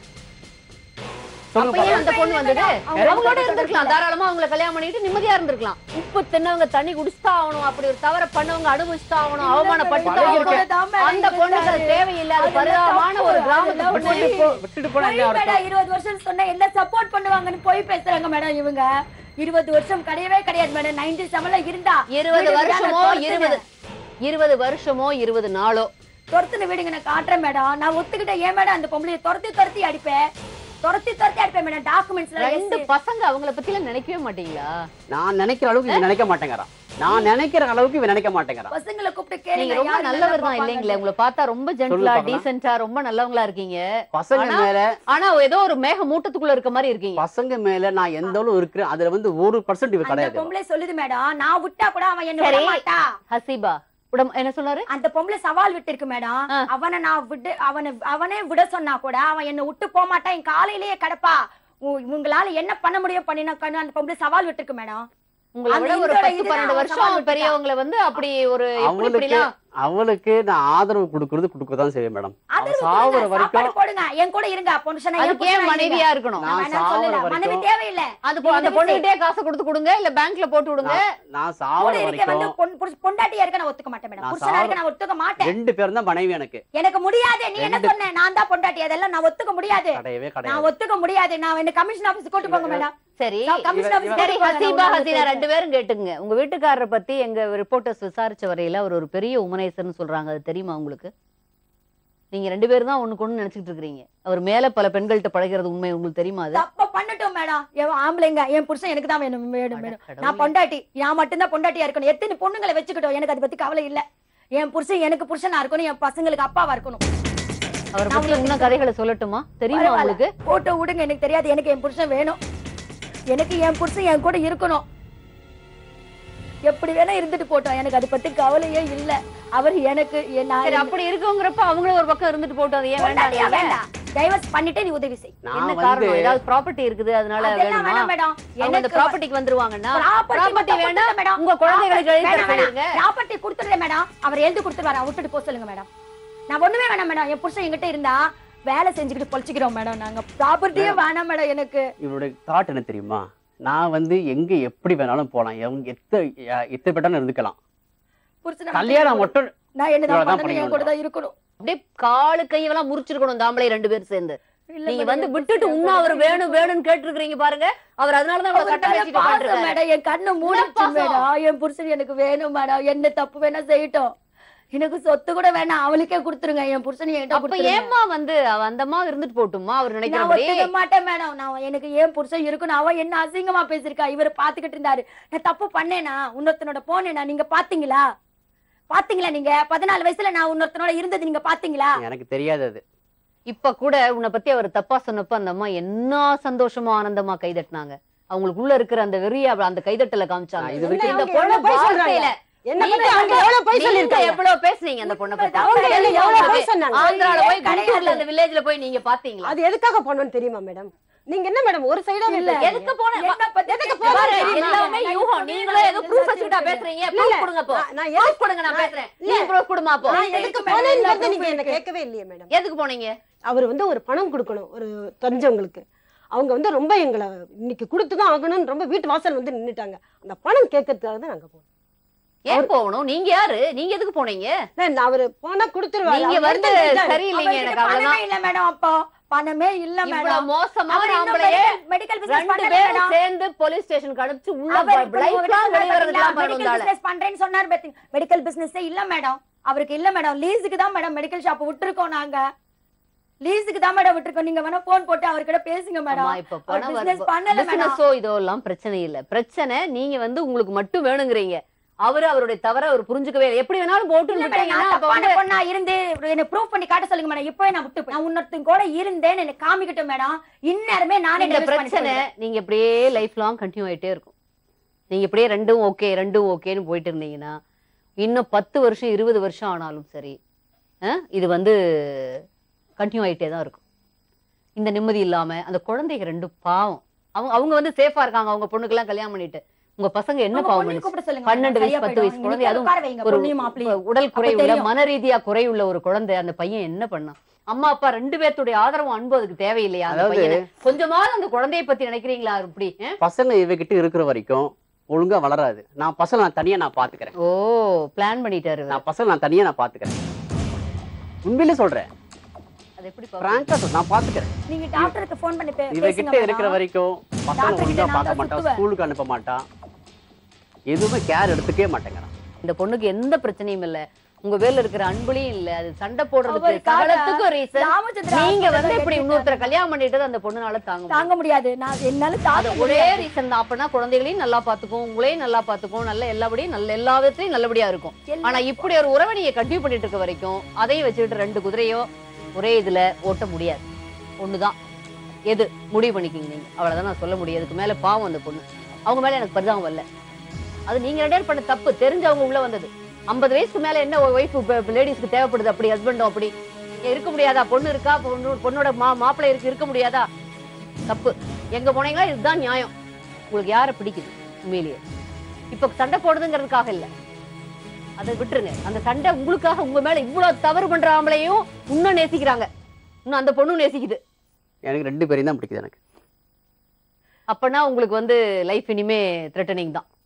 சொல்லுங்க அப்ப ஏன் பாக்கலாம். அந்த பொண்ணு வந்தது அவங்க அவங்களோட ரெண்டு இருந்திருக்கலாம் பேரும் தாராளமா அவங்கள கல்யாணம் பண்ணிட்டு நிம்மதியா இருந்திருக்கலாம் உப்பு தின்னவங்க தண்ணி குடிச்சுதான் ஆகணும் அப்படி ஒரு தவற பண்ணவங்க அனுபவிச்சுதான் ஆகணும் அவமானப்பட்டு பழகி ஆகணும் இருக்கேன். தான் மேடம் அந்த பொண்ணுக்கு அது இருந்தாரு. தேவையில்லாத அதெல்லாம் பரிதாபமான தப்பு. ஒரு கிராமத்தை அதெல்லாம் பொண்ணு விட்டுட்டு போ விட்டுட்டு போனா போய் என்ன மேடம், அர்த்தம் இருபது வருஷம் சொன்னா எல்லாம் சப்போர்ட் பண்ணுவாங்கன்னு போய் பேசுறாங்க மேடம் இவங்க இருபது வருஷம் கிடையவே கிடையாது மேடம் நைன்டி செவன்ல இருந்தா இருபது வீடு வருஷமோ வீடான இருபது இருபது வருஷமோ இருபது நாளோ துரத்துன வீடுங்க நான் காட்டுறேன் மேடம் நான் ஒத்துக்கிட்டேன் ஏன் மேடம் அந்த பொம்பளைய துரத்தி துரத்தி அடிப்பேன் துரத்தி துரத்தி அடிப்பேன் மேடம் டாக்குமெண்ட்ஸ்ல ரெண்டு பசங்க அவங்கள பத்தி எல்லாம் நினைக்கவே மாட்டீங்களா நான் நினைக்கிற அளவுக்கு இவன் நினைக்க மாட்டேங்கிறான் நான் நினைக்கிற அளவுக்கு இவன் நினைக்க மாட்டேங்கிறான் பசங்களை கூப்பிட்டு நீங்க கேளுங்க ரொம்ப யாரு நல்லவர் நல்லா தான் இல்லைங்களே பார்ப்பாங்கன்னு. உங்களை பார்த்தா ரொம்ப ஜென்டலா பார்க்கலாம். டீசென்டா ரொம்ப நல்லவங்களா இருக்கீங்க பசங்க ஆனா- மேல ஆனா ஏதோ ஒரு மேக மூட்டத்துக்குள்ள இருக்க மாதிரி இருக்கீங்க பசங்க மேல நான் எந்த அளவு இருக்கிறேன் அதுல வந்து ஒரு பர்சன்ட் இவ அந்த கிடையாது பொம்பளை சொல்லுது மேடம் நான் விட்டா கூட அவன் என்ன விட சரி. மாட்டா ஹசீபா உடம் என்ன சொன்னாரு அந்த பொம்பளை சவால் விட்டு இருக்கு மேடம் ஆ. அவனை நான் விட்டு அவனை அவனே விட சொன்னா கூட அவன் என்ன விட்டு போக மாட்டான் என் காலையிலேயே கிடப்பா உ- உங்களால என்ன பண்ண முடியும் பண்ணினா கண்ணு அந்த பொம்பளை சவால் விட்டு இருக்கு மேடம் உங்களை அந்த விட ஒரு இதோட பத்து இதுதான் பன்னெண்டு அவன் வருஷம் சவால் விட்டுட்டான். பெரியவங்களை வந்து அப்படி ஒரு எப்படி அவளுக்கு இப்படிலாம் அவளுக்கு நான் ஆதரவு கொடுக்கறது கொடுக்கதான் செய்வேன் மேடம் அவ அதற்கு சாகுற கொடுங்க, வரைக்கும் சாப்பாடு போடுங்க என் கூட இருங்க புருஷனை என் அதுக்கு ஏன் புருஷனா இருங்க. மனைவியா இருக்கணும் நான் நான் வேணாம்னு சாகுற சொல்லல. மனைவி வரைக்கும் தேவையில்லை அது போ- அந்த நீங்க பொண்ணுகிட்டே காசை கொடுத்து கொடுங்க இல்ல பேங்க்ல போட்டு விடுங்க நான் கூட சாகுற இருக்க வந்து வரைக்கும் பொன்- புருஷ- பொண்டாட்டியா இருக்க நான் ஒத்துக்க மாட்டேன் மேடம் நான் புருஷனா இருக்க நான் ஒத்துக்க மாட்டேன் ரெண்டு பேரும் தான் மனைவி எனக்கு எனக்கு முடியாது நீ என்ன ரெண்டு- சொன்ன நான் தான் பொண்டாட்டி அதெல்லாம் நான் ஒத்துக்க முடியாது கிடையவே நான் கிடையாது ஒத்துக்க முடியாது நான் என்ன கமிஷன் ஆபீஸ் கூட்டு போங்க மேடம் சரி நான் கமிஷன் இவ- ஆபீஸ் சரி கூட்டு போங்க, ஹசீபா நான் ஹசீனா ஒண்ணு ரெண்டு பேரும் கேட்டுங்க உங்க வீட்டுக்காரரை பத்தி எங்க ரிப்போர்ட்டர்ஸ் விசாரிச்ச வரையில அவர் ஒரு பெரிய உமனைசர்னு சொல்றாங்க அது தெரியுமா உங்களுக்கு நீங்க ரெண்டு பேரும் தான் ஒண்ணுக்கு ஒண்ணு நினைச்சிட்டு இருக்கீங்க அவர் மேல பல பெண்கள்கிட்ட பழகிறது உண்மை உங்களுக்கு தெரியுமா அது தப்ப பண்ணட்டும் மேடம் என் ஆம்பளைங்க என் புருஷன் எனக்கு தான் வேணும் வேணும் வேணும் அட நான் பொண்டாட்டி நான் மட்டும்தான் பொண்டாட்டியா இருக்கணும் எத்தனை பொண்ணுங்களை வச்சுக்கிட்டோம் எனக்கு அதை பத்தி கவலை இல்ல என் புருஷன் எனக்கு புருஷனா இருக்கணும் என் பசங்களுக்கு அப்பாவா இருக்கணும் அவரை நான் பத்தி இன்னும் கதைகளை சொல்லட்டுமா தெரியுமா பரவாயில்ல. உங்களுக்கு போட்டு விடுங்க எனக்கு தெரியாது எனக்கு என் புருஷன் வேணும் எனக்கு என் புருஷன் என் கூட இருக்கணும் எப்படி வேணா இருந்துட்டு போட்டோம் எனக்கு அதை பத்தி கவலையே இல்ல அவர் எனக்கு என் நான் சரி அப்படி இருக்குங்கிறப்ப அவங்களும் ஒரு பக்கம் இருந்துட்டு போட்டோம் அது ஏன் பொண்டாட்டியா வேண்டாம் வேண்டாம் டைவர்ஸ் பண்ணிட்டு நீ உதவி செய் என்ன நான் வந்து காரணம் ஏதாவது ப்ராப்பர்ட்டி இருக்குது அதனால அதெல்லாம் வேணுமா வேணாம் மேடம் அவங்க அந்த எனக்கு ப்ராப்பர்ட்டிக்கு வந்துருவாங்கன்னா ப்ராப்பர்ட்டி ப்ராப்பர்ட்டி வேணா உங்க குழந்தைகளுக்கு எழுதி தர சொல்லுங்க ப்ராப்பர்ட்டி கொடுத்துடுறேன் மேடம் அவர் எழுதி கொடுத்துருவாரு விட்டுட்டு போக சொல்லுங்க மேடம் நான் ஒண்ணுமே வேணாம் மேடம் என் புருஷன் என்கிட்ட இருந்தா வேலை செஞ்சுக்கிட்டு பொழிச்சுக்கிறோம் மேடம் நாங்க ப்ராப்பர்ட்டியே வேணாம் மேடம் எனக்கு இவருடைய தாட் என்ன தெரியுமா நான் வந்து எங்க எப்படி வேணாலும் போலாம் எவங்க எத்த எத்தனை பேட்டாலும் இருந்துக்கலாம் புருஷனை கல்யாணம் மட்டும் நான் என்னதான் இவ்வளவுதான் பண்ணணும் என் கூட தான் இருக்கணும் அப்படியே காலு கையெல்லாம் முறிச்சிருக்கணும் இந்த ஆம்பளை ரெண்டு பேரும் சேர்ந்து இல்ல நீங்க madam, வந்து என் விட்டுட்டு புருஷன் இன்னும் அவர் என் கூட வேணும் வேணும்னு கேட்டிருக்கீங்க பாருங்க அவர் அதனாலதான் உங்களை கட்ட அவர்கிட்ட வச்சுட்டு பாசம் உட்கார்ந்திருக்காரு. மேடம் என் கண்ணு மூடிச்சு பாசம்? மேடம் என் புருஷன் எனக்கு வேணும் மேடம் என்ன தப்பு வேணா செய்யட்டும் எனக்கு சொத்து கூட வேணாம் அவளுக்கே கொடுத்துருங்க என் புருஷன் என்கிட்ட அப்ப கொடுத்துருங்க ஏம்மா வந்து அவ அந்த அம்மா இருந்துட்டு போட்டுமா அவர் நான் நினைக்கிறபடி ஒத்துக்க மாட்டேன் மேடம் நான் எனக்கு ஏன் புருஷன் இருக்கணும் அவ என்ன அசிங்கமா பேசிருக்கா இவர் பாத்துக்கிட்டு இருந்தாரு நான் தப்பு பண்ணேனா இன்னொருத்தனோட போனேனா நீங்க பாத்தீங்களா பாத்தீங்களா நீங்க பதினாலு வயசுல நான் இன்னொருத்தனோட இருந்தது நீங்க பாத்தீங்களா எனக்கு தெரியாது அது இப்ப கூட உன்னை பத்தி அவர் தப்பா சொன்னப்ப அந்த அம்மா என்ன சந்தோஷமா ஆனந்தமா கைதட்டினாங்க அவங்களுக்குள்ள இருக்கிற அந்த வெறிய அவ- அந்த கைதட்டல காமிச்சாங்க இது இந்த அவங்க பொண்ணு எவ்வளவு பொய் சொல்றாங்க? வாழ்க்கையில என்ன நீங்க பத்தி அவங்க எவ்வளவு பொய் நீங்க சொல்லிருக்காங்க எவ்வளவு பேசுனீங்க அந்த பொண்ணை பத்தி அவங்க என்ன எவ்வளவு பொய் சொன்னாங்க ஆந்திரால போய் கிடையாது. குண்டூர்ல அந்த வில்லேஜ்ல போய் நீங்க பாத்தீங்களா அது எதுக்காக பண்ணணும்னு தெரியுமா மேடம் நீங்க என்ன மேடம் ஒரு சைடா இல்ல. எதுக்கு போன என்ன பத்தி எதுக்கு பேசுறீங்க? போன? பாரு, தெரியுமா? எல்லாமே யூகம் நீங்களும் ஏதோ ப்ரூஃப் வச்சுட்டா பேசுறீங்க ப்ரூஃப் கொடுங்க அப்போ நான் நான் ப்ரூஃப் எதுக்கு கொடுங்க நான் பேசுறேன் இல்ல. நீங்க ப்ரூஃப் கொடுமா அப்போ நான் எதுக்கு இருக்கு மேடம், போனேன்னு எல்லா வந்து நீங்க proof என்ன இருக்கு. கேட்கவே இல்லையே மேடம் எதுக்கு போனீங்க அவர் வந்து ஒரு பணம் கொடுக்கணும் ஒரு தெரிஞ்சவங்களுக்கு அவங்க வந்து ரொம்ப எங்களை இன்னைக்கு கொடுத்துதான் ஆகணும்னு ரொம்ப வீட்டு வாசல் வந்து நின்னுட்டாங்க அந்த பணம் கேட்கறதுக்காக தான் நாங்க போனோம் ஏன் போகணும் நீங்க யாரு நீங்க எதுக்கு போனீங்க நான் அவரு போனா கொடுத்துருவாரு நீங்க அவர் வந்து எடுத்து வச்சிட்டாரு. சரியில்லைங்க அவர்கிட்ட எனக்கு அவ்வளவுதான் பணமே இல்ல மேடம் அப்போ பணமே இல்ல இவ்வளவு மேடம் மோசமான ஆம்பளையே மெடிக்கல் பிசினஸ் ரெண்டு பண்ணல பேரும் மேடம் சேர்ந்து போலீஸ் ஸ்டேஷனுக்கு அனுப்பிச்சு உள்ள அவர் இப்ப லைஃப் உங்ககிட்ட லாங் சொன்னாரு வெளிவரதுக்கெல்லாம் பாத்தீங்களா? பாருங்க medical ஆளு. business பண்றேன்னு சொன்னாரு பாத்தீங்க மெடிக்கல் பிசினஸே இல்ல மேடம் அவருக்கு இல்ல மேடம் லீஸுக்கு தான் மேடம் மெடிக்கல் ஷாப் விட்டுருக்கோம் நாங்க லீஸுக்கு தான் மேடம் விட்டுருக்கோம் நீங்க வேணா போன் போட்டு அவர்கிட்ட பேசுங்க அம்மா, மேடம் இப்ப அவர் பணம் business வருது. பண்ணல மேடம் பிசினஸோ இதோ எல்லாம் பிரச்சனை இல்ல பிரச்சனை நீங்க வந்து உங்களுக்கு மட்டும் வேணுங்கிறீங்க அவரு அவருடைய தவற அவர் புரிஞ்சுக்கவே இல்லை எப்படி வேணாலும் போட்டு இல்ல மேடம் விட்டீங்கன்னா நான் அப்ப தப்பான வந்து பொண்ணா இருந்து எனக்கு ப்ரூஃப் பண்ணி காட்ட சொல்லுங்க மேடம் இப்பவே நான் விட்டு நான் இன்னொருத்தன் கூட இருந்தேன்னு எனக்கு காமிக்கட்டும் மேடம் இந்நேரமே நானே இந்த divorce பண்ணி பிரச்சனை சொல்லுவேன். நீங்க இப்படியே லைஃப் லாங் கண்டினியூ ஆயிட்டே இருக்கும் நீங்க இப்படியே ரெண்டும் ஓகே ரெண்டும் ஓகேன்னு போயிட்டு இருந்தீங்கன்னா இன்னும் பத்து வருஷம் இருபது வருஷம் ஆனாலும் சரி அஹ், இது வந்து கண்டினியூ ஆயிட்டே தான் இருக்கும் இந்த நிம்மதி இல்லாம அந்த குழந்தைங்க ரெண்டும் பாவம் அவங்க அவங்க வந்து சேஃபா இருக்காங்க அவங்க பொண்ணுக்கெல்லாம் கல்யாணம் பண்ணிட்டு உங்க பசங்க என்ன உங்க பாவம் பொண்ணையும் பண்ணுச்சு? கூப்பிட சொல்லுங்க பன்னெண்டு மேடம். வயசு சரியா பத்து வயசு போயிடும். குழந்தை இன்னைக்கு அதுவும் உட்கார வைங்க ஒரு பொண்ணையும் மாப்பிள்ளையும். உடல் குறைவுள்ள தெரியும். மன ரீதியா குறையுள்ள ஒரு குழந்தை அந்த பையன் என்ன பண்ணான் அம்மா அப்பா ரெண்டு பேர்த்துடைய ஆதரவும் அன்பு அதுக்கு தேவையில்லையா அந்த அதாவது- பையனை கொஞ்சமாவது அந்த குழந்தைய பத்தி நினைக்கிறீங்களா அப்படி அஹ்? பசங்க இவகிட்ட இருக்கிற வரைக்கும் ஒழுங்கா வளராது நான் பசங்க நான் தனியா நான் பாத்துக்கிறேன் ஓ பிளான் பண்ணிட்டாரு இவரு. நான் பசங்க நான் தனியா நான் பாத்துக்கிறேன் உண்மையிலே சொல்றேன் அது எப்படி பாப்பீங்க? பிராங்கா சொல் நான் பாத்துக்கிறேன் நீங்க டாக்டருக்கு ஃபோன் பண்ணி பே- பேசுங்க இவகிட்ட இருக்கிற மேடம். வரைக்கும் பசங்க டாக்டர் கிட்ட ஒழுங்கா நான் பார்க்க தான் மாட்டான் சுத்துவேன். ஸ்கூலுக்கு அனுப்ப மாட்டான் எதுவுமே கேர் எடுத்துக்கவே மாட்டேங்கிறான் இந்த பொண்ணுக்கு எந்த பிரச்சனையும் இல்ல உங்க பேர்ல இருக்கிற அன்புலயும் இல்ல அது சண்டை போடுறதுக்கு அவருக்காக சகலத்துக்கும் ரீசன் ராமச்சந்திரன் நீங்க hospital வந்து ல இப்படி கட்டிட்டாங்க. இன்னொருத்தர கல்யாணம் பண்ணிட்டு அந்த பொண்ணுனால தாங்க முடியாது. தாங்க முடியாது நான் என்னால அது தாங்க ஒரே முடியாது ரீசன் தான் அப்பனா குழந்தைகளையும் நல்லா பாத்துக்கும் உங்களையும் நல்லா பாத்துக்கும் நல்ல எல்லாபடியும் நல்ல எல்லா விதத்திலையும் நல்லபடியா இருக்கும் ஆனா இப்படி ஒரு உறவை நீங்க கண்டினியூ பண்ணிட்டு இருக்க வரைக்கும் அதையும் வச்சுக்கிட்டு ரெண்டு குதிரையோ ஒரே இதுல ஓட்ட முடியாது ஒண்ணுதான் எது முடிவு பண்ணிக்கிங்க நீங்க அவ்வளவுதான் நான் சொல்ல முடியும் அதுக்கு மேல பாவம் அந்த பொண்ணு அவங்க மேல எனக்கு பரிதாபம் வரல அது நீங்க ரெண்டு பேரும் பண்ண தப்பு தெரிஞ்சு அவங்க உள்ள வந்தது ஐம்பது வயசுக்கு மேல என்ன ஒய்ஃப் லேடிஸ்க்கு தேவைப்படுது அப்படி ஹஸ்பண்டும் அப்படி ஏன் இருக்க முடியாதா பொண்ணு இருக்கா பொண்ணு பொண்ணோட மா மாப்பிள்ளை இருக்கு இருக்க முடியாதா தப்பு எங்க போனீங்களா இதுதான் நியாயம் உங்களுக்கு யாரை பிடிக்குது உண்மையிலேயே இப்ப சண்டை போடுதுங்கிறதுக்காக இல்ல அதை விட்டுருங்க அந்த சண்டை உங்களுக்காக உங்க மேல இவ்வளவு தவறு பண்ற ஆம்பளையும் இன்னும் நேசிக்கிறாங்க இன்னும் அந்த பொண்ணும் நேசிக்குது எனக்கு ரெண்டு பேரையும் தான் பிடிக்குது எனக்கு அப்பனா உங்களுக்கு வந்து லைஃப் இனிமே த்ரெட்டனிங் தான்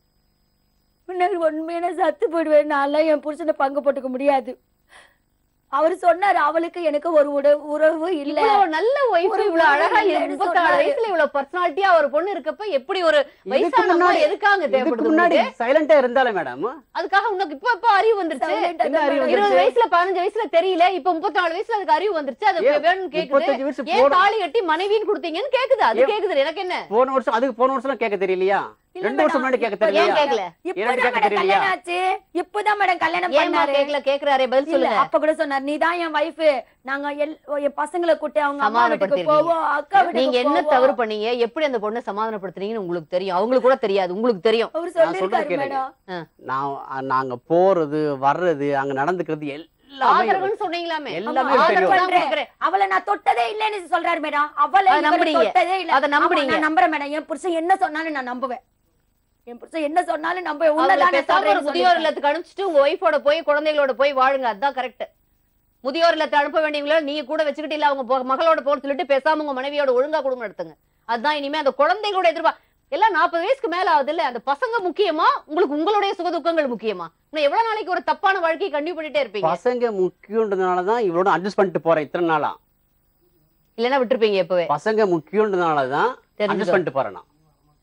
முன்னாடி உண்மையான சத்து போயிடுவேன் நான்லாம் என் புருஷனை பங்கு போட்டுக்க முடியாது அவர் சொன்னாரு அவளுக்கு எனக்கு ஒரு உட- உறவு இல்ல இவ்வளவு நல்ல ஒய்ஃப் ஒரு இவ்வளவு அழகா இல்லைன்னு முப்பத்தி நாலு சொன்னாரு. வயசுல இவ்வளவு பர்சனாலிட்டியா ஒரு பொண்ணு இருக்கப்ப எப்படி ஒரு இதுக்கு வயசான முன்னாடி எதுக்காங்க இதுக்கு தேவைப்படுது முன்னாடி உங்களுக்கு? சைலண்டா இருந்தாலே மேடம் அதுக்காக உனக்கு இப்ப இப்ப அறிவு வந்துருச்சு Silent ஆ என்ன அறிவு தான் இருபது வயசுல பதினஞ்சு வயசுல தெரியல இப்ப முப்பத்தி நாலு வயசுல அதுக்கு அறிவு வந்துருச்சு அது ஏன் வேணும்னு கேக்குது முப்பத்தஞ்சு வயசு ஏன் போன தாலி கட்டி மனைவின்னு கொடுத்தீங்கன்னு கேக்குது அது ஏன் கேக்குது எனக்கு என்ன போன வருஷம் அதுக்கு போன வருஷம் கேட்க தெரியலையா இல்ல ரெண்டு வருஷம் madam, முன்னாடி கேட்க இப்ப ஏன் தெரியலையா கேக்கல இப்பதான் கேட்க மேடம் தெரியலையா? கல்யாணம் ஆச்சு இப்பதான் மேடம் கல்யாணம் ஏமா பண்ணாரு கேக்கல கேக்குறாரே பதில் இல்ல சொல்லுங்க அப்ப கூட சொன்னார் நீதான் என் வைஃப் நாங்க எல் என் பசங்களை கூட்டி அவங்க அம்மா வீட்டுக்கு சமாதானப்படுத்திருக்கீங்க. போவோம் அக்கா நீங்க வீட்டுக்கு என்ன போவோம் தவறு பண்ணீங்க எப்படி அந்த பொண்ணை சமாதானப்படுத்துறீங்கன்னு உங்களுக்கு தெரியும் அவங்களுக்கு கூட தெரியாது உங்களுக்கு தெரியும் அவர் நான் சொல்றது சொல்லிருக்காரு கேளுங்க. மேடம் நான் நாங்க போறது வர்றது அங்க நடந்துக்கிறது எல்லாமே ஆதரவுன்னு சொன்னீங்களாமே எல்லாமே ஆமா, எனக்கு ஆதரவு தெரியும் தான் பண்றேன். கொடுக்குறேன். அவளை நான் தொட்டதே இல்லைன்னு சொல்றாரு மேடம் அவளை அதை இவரு நம்புறீங்க. தொட்டதே இல்ல அதை நம்புறீங்க. ஆமா, நான் நம்புறேன் மேடம் என் புருஷன் என்ன சொன்னாலும் நான் நம்புவேன் என் புருஷன் என்ன சொன்னாலும் நம்புவேன் அவங்களை உண்மைதான் நான் பேசாம ஒரு சொல்றேன்னு முதியோர் சொல்லிருக்கேன். இல்லத்துக்கு அனுப்பிச்சிட்டு உங்க ஒய்ஃபோட போய் குழந்தைகளோட போய் வாழுங்க அதான் கரெக்ட் முதியோர் இல்லத்தை அனுப்ப வேண்டியவங்கள நீங்க கூட வச்சுக்கிட்டு இல்ல அவங்க பொ- மகளோட போன்னு சொல்லிட்டு பேசாம உங்க மனைவியோட ஒழுங்கா குடும்பம் நடத்துங்க அதுதான் இனிமே அந்த குழந்தைகளோட எதிர்பா எல்லாம் நாற்பது வயசுக்கு மேல ஆகுது இல்ல அந்த பசங்க முக்கியமா உங்களுக்கு உங்களுடைய சுகதுக்கங்கள் முக்கியமா இன்னும் எவ்வளவு நாளைக்கு ஒரு தப்பான வாழ்க்கையை கண்டினியூ பண்ணிட்டே இருப்பீங்க பசங்க முக்கியன்றதுனால தான் இவரோட அட்ஜஸ்ட் பண்ணிட்டு போறேன் இத்தனை நாளா இல்லன்னா விட்டுருப்பீங்க எப்பவே பசங்க முக்கியன்றதுனால தான் தெரிஞ்சுக்கோ. அட்ஜஸ்ட் பண்ணிட்டு போறேன் நான்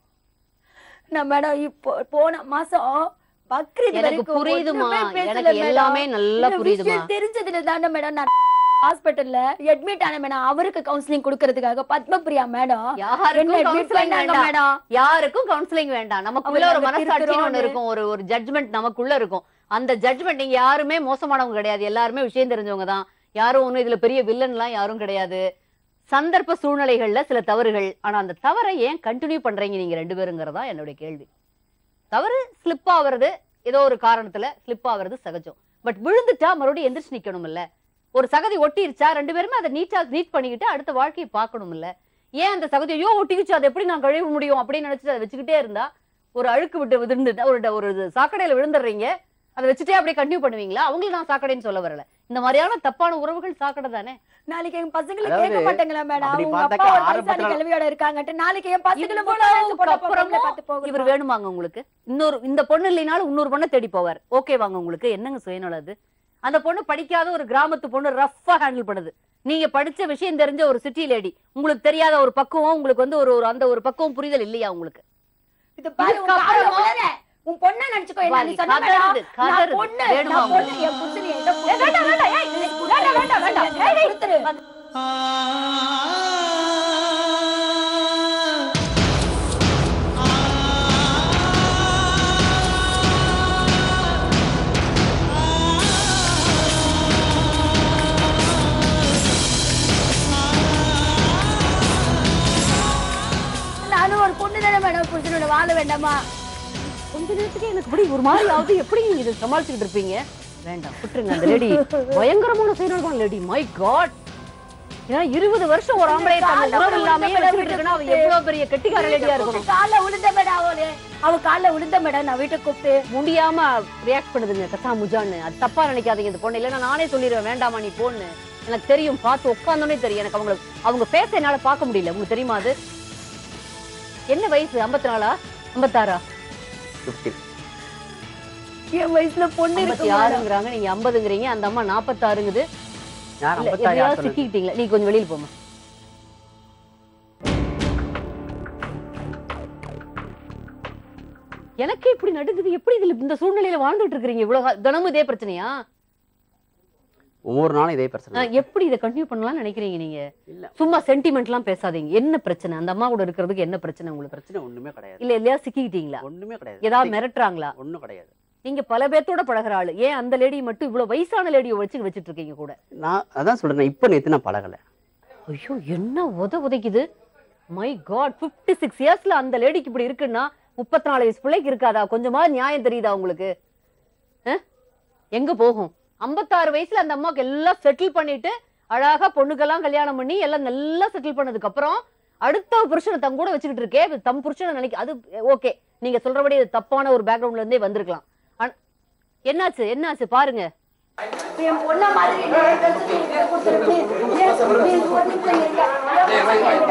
நான் மேடம் இப்போ போன மாசம் பக்ரீத் எனக்கு வரைக்கும் புரியுதுமா ஒண்ணுமே பேசல எனக்கு மேடம். எல்லாமே நல்லா இந்த புரியுதுமா விஷயம் தெரிஞ்சதுல தானே மேடம் நான் ஹாஸ்பிட்டல்ல அட்மிட் ஆன மேடம் அவருக்கு கவுன்சிலிங் கொடுக்கறதுக்காக பத்மபிரியா மேடம் என்ன யாருக்கும் admit கவுன்சிலிங் பண்ணாங்க வேண்டாம் மேடம் யாருக்கும் கவுன்சிலிங் வேண்டாம் நமக்குள்ள அவங்க ஒரு நாங்க மனசாட்சின்னு ஒண்ணு திருத்துறோம்னு. இருக்கும் ஒரு ஒரு ஜட்ஜ்மெண்ட் நமக்குள்ள இருக்கும் அந்த ஜட்ஜ்மெண்ட் நீங்க யாருமே மோசமானவங்க கிடையாது எல்லாருமே விஷயம் தெரிஞ்சவங்க தான் யாரும் ஒண்ணும் இதுல பெரிய வில்லன்லாம் யாரும் கிடையாது சந்தர்ப்ப சூழ்நிலைகள்ல சில தவறுகள் ஆனா அந்த தவறை ஏன் கண்டினியூ பண்றீங்க நீங்க ரெண்டு பேருங்கிறதா என்னுடைய கேள்வி தவறு ஸ்லிப் ஆவறது ஏதோ ஒரு காரணத்துல ஸ்லிப் ஆவறது சகஜம் பட் விழுந்துட்டா மறுபடியும் எந்திரிச்சு நிக்கணும் இல்ல ஒரு சகதி ஒட்டிருச்சா ரெண்டு பேருமே அதை நீட்டா நீட் பண்ணிக்கிட்டு அடுத்த வாழ்க்கையை பார்க்கணும் இல்ல ஏன் அந்த சகதி ஐயோ ஒட்டிக்கிச்சு அதை எப்படி நான் கழுவ முடியும் அப்படின்னு நினைச்சிட்டு அதை வச்சுக்கிட்டே இருந்தா ஒரு அழுக்கு விட்டு விழுந்துட்டா ஒரு ட- ஒரு இது சாக்கடையில விழுந்துடுறீங்க அதை வச்சுட்டே அப்படியே கண்டினியூ பண்ணுவீங்களா அவங்களுக்கு நான் சாக்கடைன்னு சொல்ல வரல இந்த மாதிரியான தப்பான உறவுகள் சாக்கடை தானே நாளைக்கு எங்க பசங்களுக்கு அதாவது, கேட்க மாட்டேங்களா மேடம் அப்படி உங்க பார்த்தாக்கா அப்பா ஒரு வயசான ஆரம்பத்துல- கிழவியோட இருக்காங்கட்டு நாளைக்கு என் பசங்களும் இவ்வளவுக்கு அப்புறமும் பார்த்து போகணும் இவர் வேணுமாங்க உங்களுக்கு இன்னொரு இந்த பொண்ணு இல்லைனாலும் இன்னொரு பொண்ணை தேடி போவார் ஓகே வாங்க உங்களுக்கு என்னங்க சுயநலம் அது அந்த பொண்ணு படிக்காத ஒரு கிராமத்து பொண்ணு ரஃபா ஹேண்டில் பண்ணுது நீங்க படிச்ச விஷயம் தெரிஞ்ச ஒரு சிட்டி லேடி உங்களுக்கு தெரியாத ஒரு பக்குவம் உங்களுக்கு வந்து ஒரு ஒரு அந்த ஒரு பக்குவம் புரிதல் இல்லையா உங்களுக்கு இது பாரு உன் இதுக்கு காதுல அப்புறமா- விழற. உன் பொண்ணை நினைச்சுக்கோ என்ன நீ பாரு, சொன்ன கதறுது, மேடம் நான் கதறுது. பொண்ணு வேணுமா நான் பொண்ணு என் புருஷன் என்கிட்ட வேண்டாம் வேண்டாம் ஏய் வேண்டாம் வேண்டாம் வேண்டாம் ஏய், ஏய், கொடுத்துரு. நானும் ஒரு பொண்ணு தானே மேடம் புருஷனோட வாழ வேண்டாமா கொஞ்ச நேரத்துக்கு எனக்கு இப்படி ஒரு மாதிரி ஆகுது எப்படி நீங்க இதை சமாளிச்சுக்கிட்டு இருப்பீங்க வேண்டாம் விட்டுருங்க அந்த லேடி பயங்கரமான செயல்தான் லேடி மை காட் ஏன்னா இருபது வருஷம் ஒரு ஆம்பளை தன் கால்ல உறவு இல்லாம விழுந்த வச்சுக்கிட்டு இருக்கணும் அவ எவ்வளவு பெரிய கெட்டிக்கார லேடியா இருக்கணும் கால விழுந்த மேடம் அவளு அவ கால்ல விழுந்த மேடம் நான் வீட்டுக்கு கூப்பிட்டு முடியாம ரியாக்ட் பண்ணுதுங்க கசா முஜான்னு அது தப்பா நினைக்காதீங்க இந்த பொண்ணு இல்லைன்னா நானே சொல்லிடுவேன் வேண்டாமா நீ போன்னு எனக்கு தெரியும் பார்த்து உட்காந்தோடனே தெரியும் எனக்கு அவங்க அவங்க பேச என்னால பார்க்க முடியல உங்களுக்கு தெரியுமா அது என்ன வயசு ஐம்பத்தி நாலா ஐம்பத்தாறா ஃபிஃப்டி என் வயசுல பொண்ணு ஐம்பத்தி இருக்கு மேடம். ஆறுங்கிறாங்க நீங்க ஐம்பதுங்கிறீங்க அந்த அம்மா நாற்பத்தாறுங்குது யார் இல்ல, ஐம்பத்தாறு யார் எதையாவது சொன்னது? சிக்கிக்கிட்டீங்களா நீ கொஞ்சம் வெளியில போமா எனக்கு இப்படி நடுங்குது எப்படி இதுல இந்த சூழ்நிலையில வாழ்ந்துட்டு இருக்கீங்க இவ்வளவு கா- தினமும் இதே பிரச்சனையா ஒவ்வொரு நாளும் இதே பிரச்சனை ஆஹ், எப்படி இதை கண்டினியூ பண்ணலாம்னு நினைக்கிறீங்க நீங்க இல்ல. சும்மா சென்டிமெண்ட்லாம் பேசாதீங்க என்ன பிரச்சனை அந்த அம்மா கூட இருக்கிறதுக்கு என்ன பிரச்சனை உங்களுக்கு பிரச்சனை ஒண்ணுமே கிடையாது இல்ல இல்லையா சிக்கிக்கிட்டீங்களா ஒண்ணுமே கிடையாது ஏதாவது மிரட்டுறாங்களா ஒண்ணும் கிடையாது நீங்க பல பேர்த்தோட பழகுற ஆளு ஏன் அந்த லேடி மட்டும் இவ்வளவு வயசான லேடியை வச்சு வச்சிட்டு இருக்கீங்க கூட நான் அதான் சொல்றேன் இப்ப நேத்து நான் பழகல ஐயோ என்ன உத உதைக்குது மை காட் 56 சிக்ஸ் இயர்ஸ்ல அந்த லேடிக்கு இப்படி இருக்குன்னா முப்பத்தி நாலு வயசு பிள்ளைக்கு இருக்காதா கொஞ்சமா நியாயம் தெரியுதா உங்களுக்கு அஹ்? எங்க போகும் ஐம்பத்தாறு வயசுல அந்த அம்மாவுக்கு எல்லாம் செட்டில் பண்ணிட்டு அழகா பொண்ணுக்கெல்லாம் கல்யாணம் பண்ணி எல்லாம் நல்லா செட்டில் பண்ணதுக்கு அப்புறம் அடுத்த புருஷனை தம் கூட வச்சுக்கிட்டு இருக்கே இது தம் புருஷனை நினைக்க அது ஓகே நீங்க சொல்றபடி இது தப்பான ஒரு பேக்ரவுண்ட்ல இருந்தே வந்திருக்கலாம் ஆனா- என்னாச்சு என்னாச்சு பாருங்க என் பொண்ண மாதிரி நீ பேசுறது எனக்கு கொடுத்துரு, please. Yes, please, ஒரு நிமிஷம் இருங்க.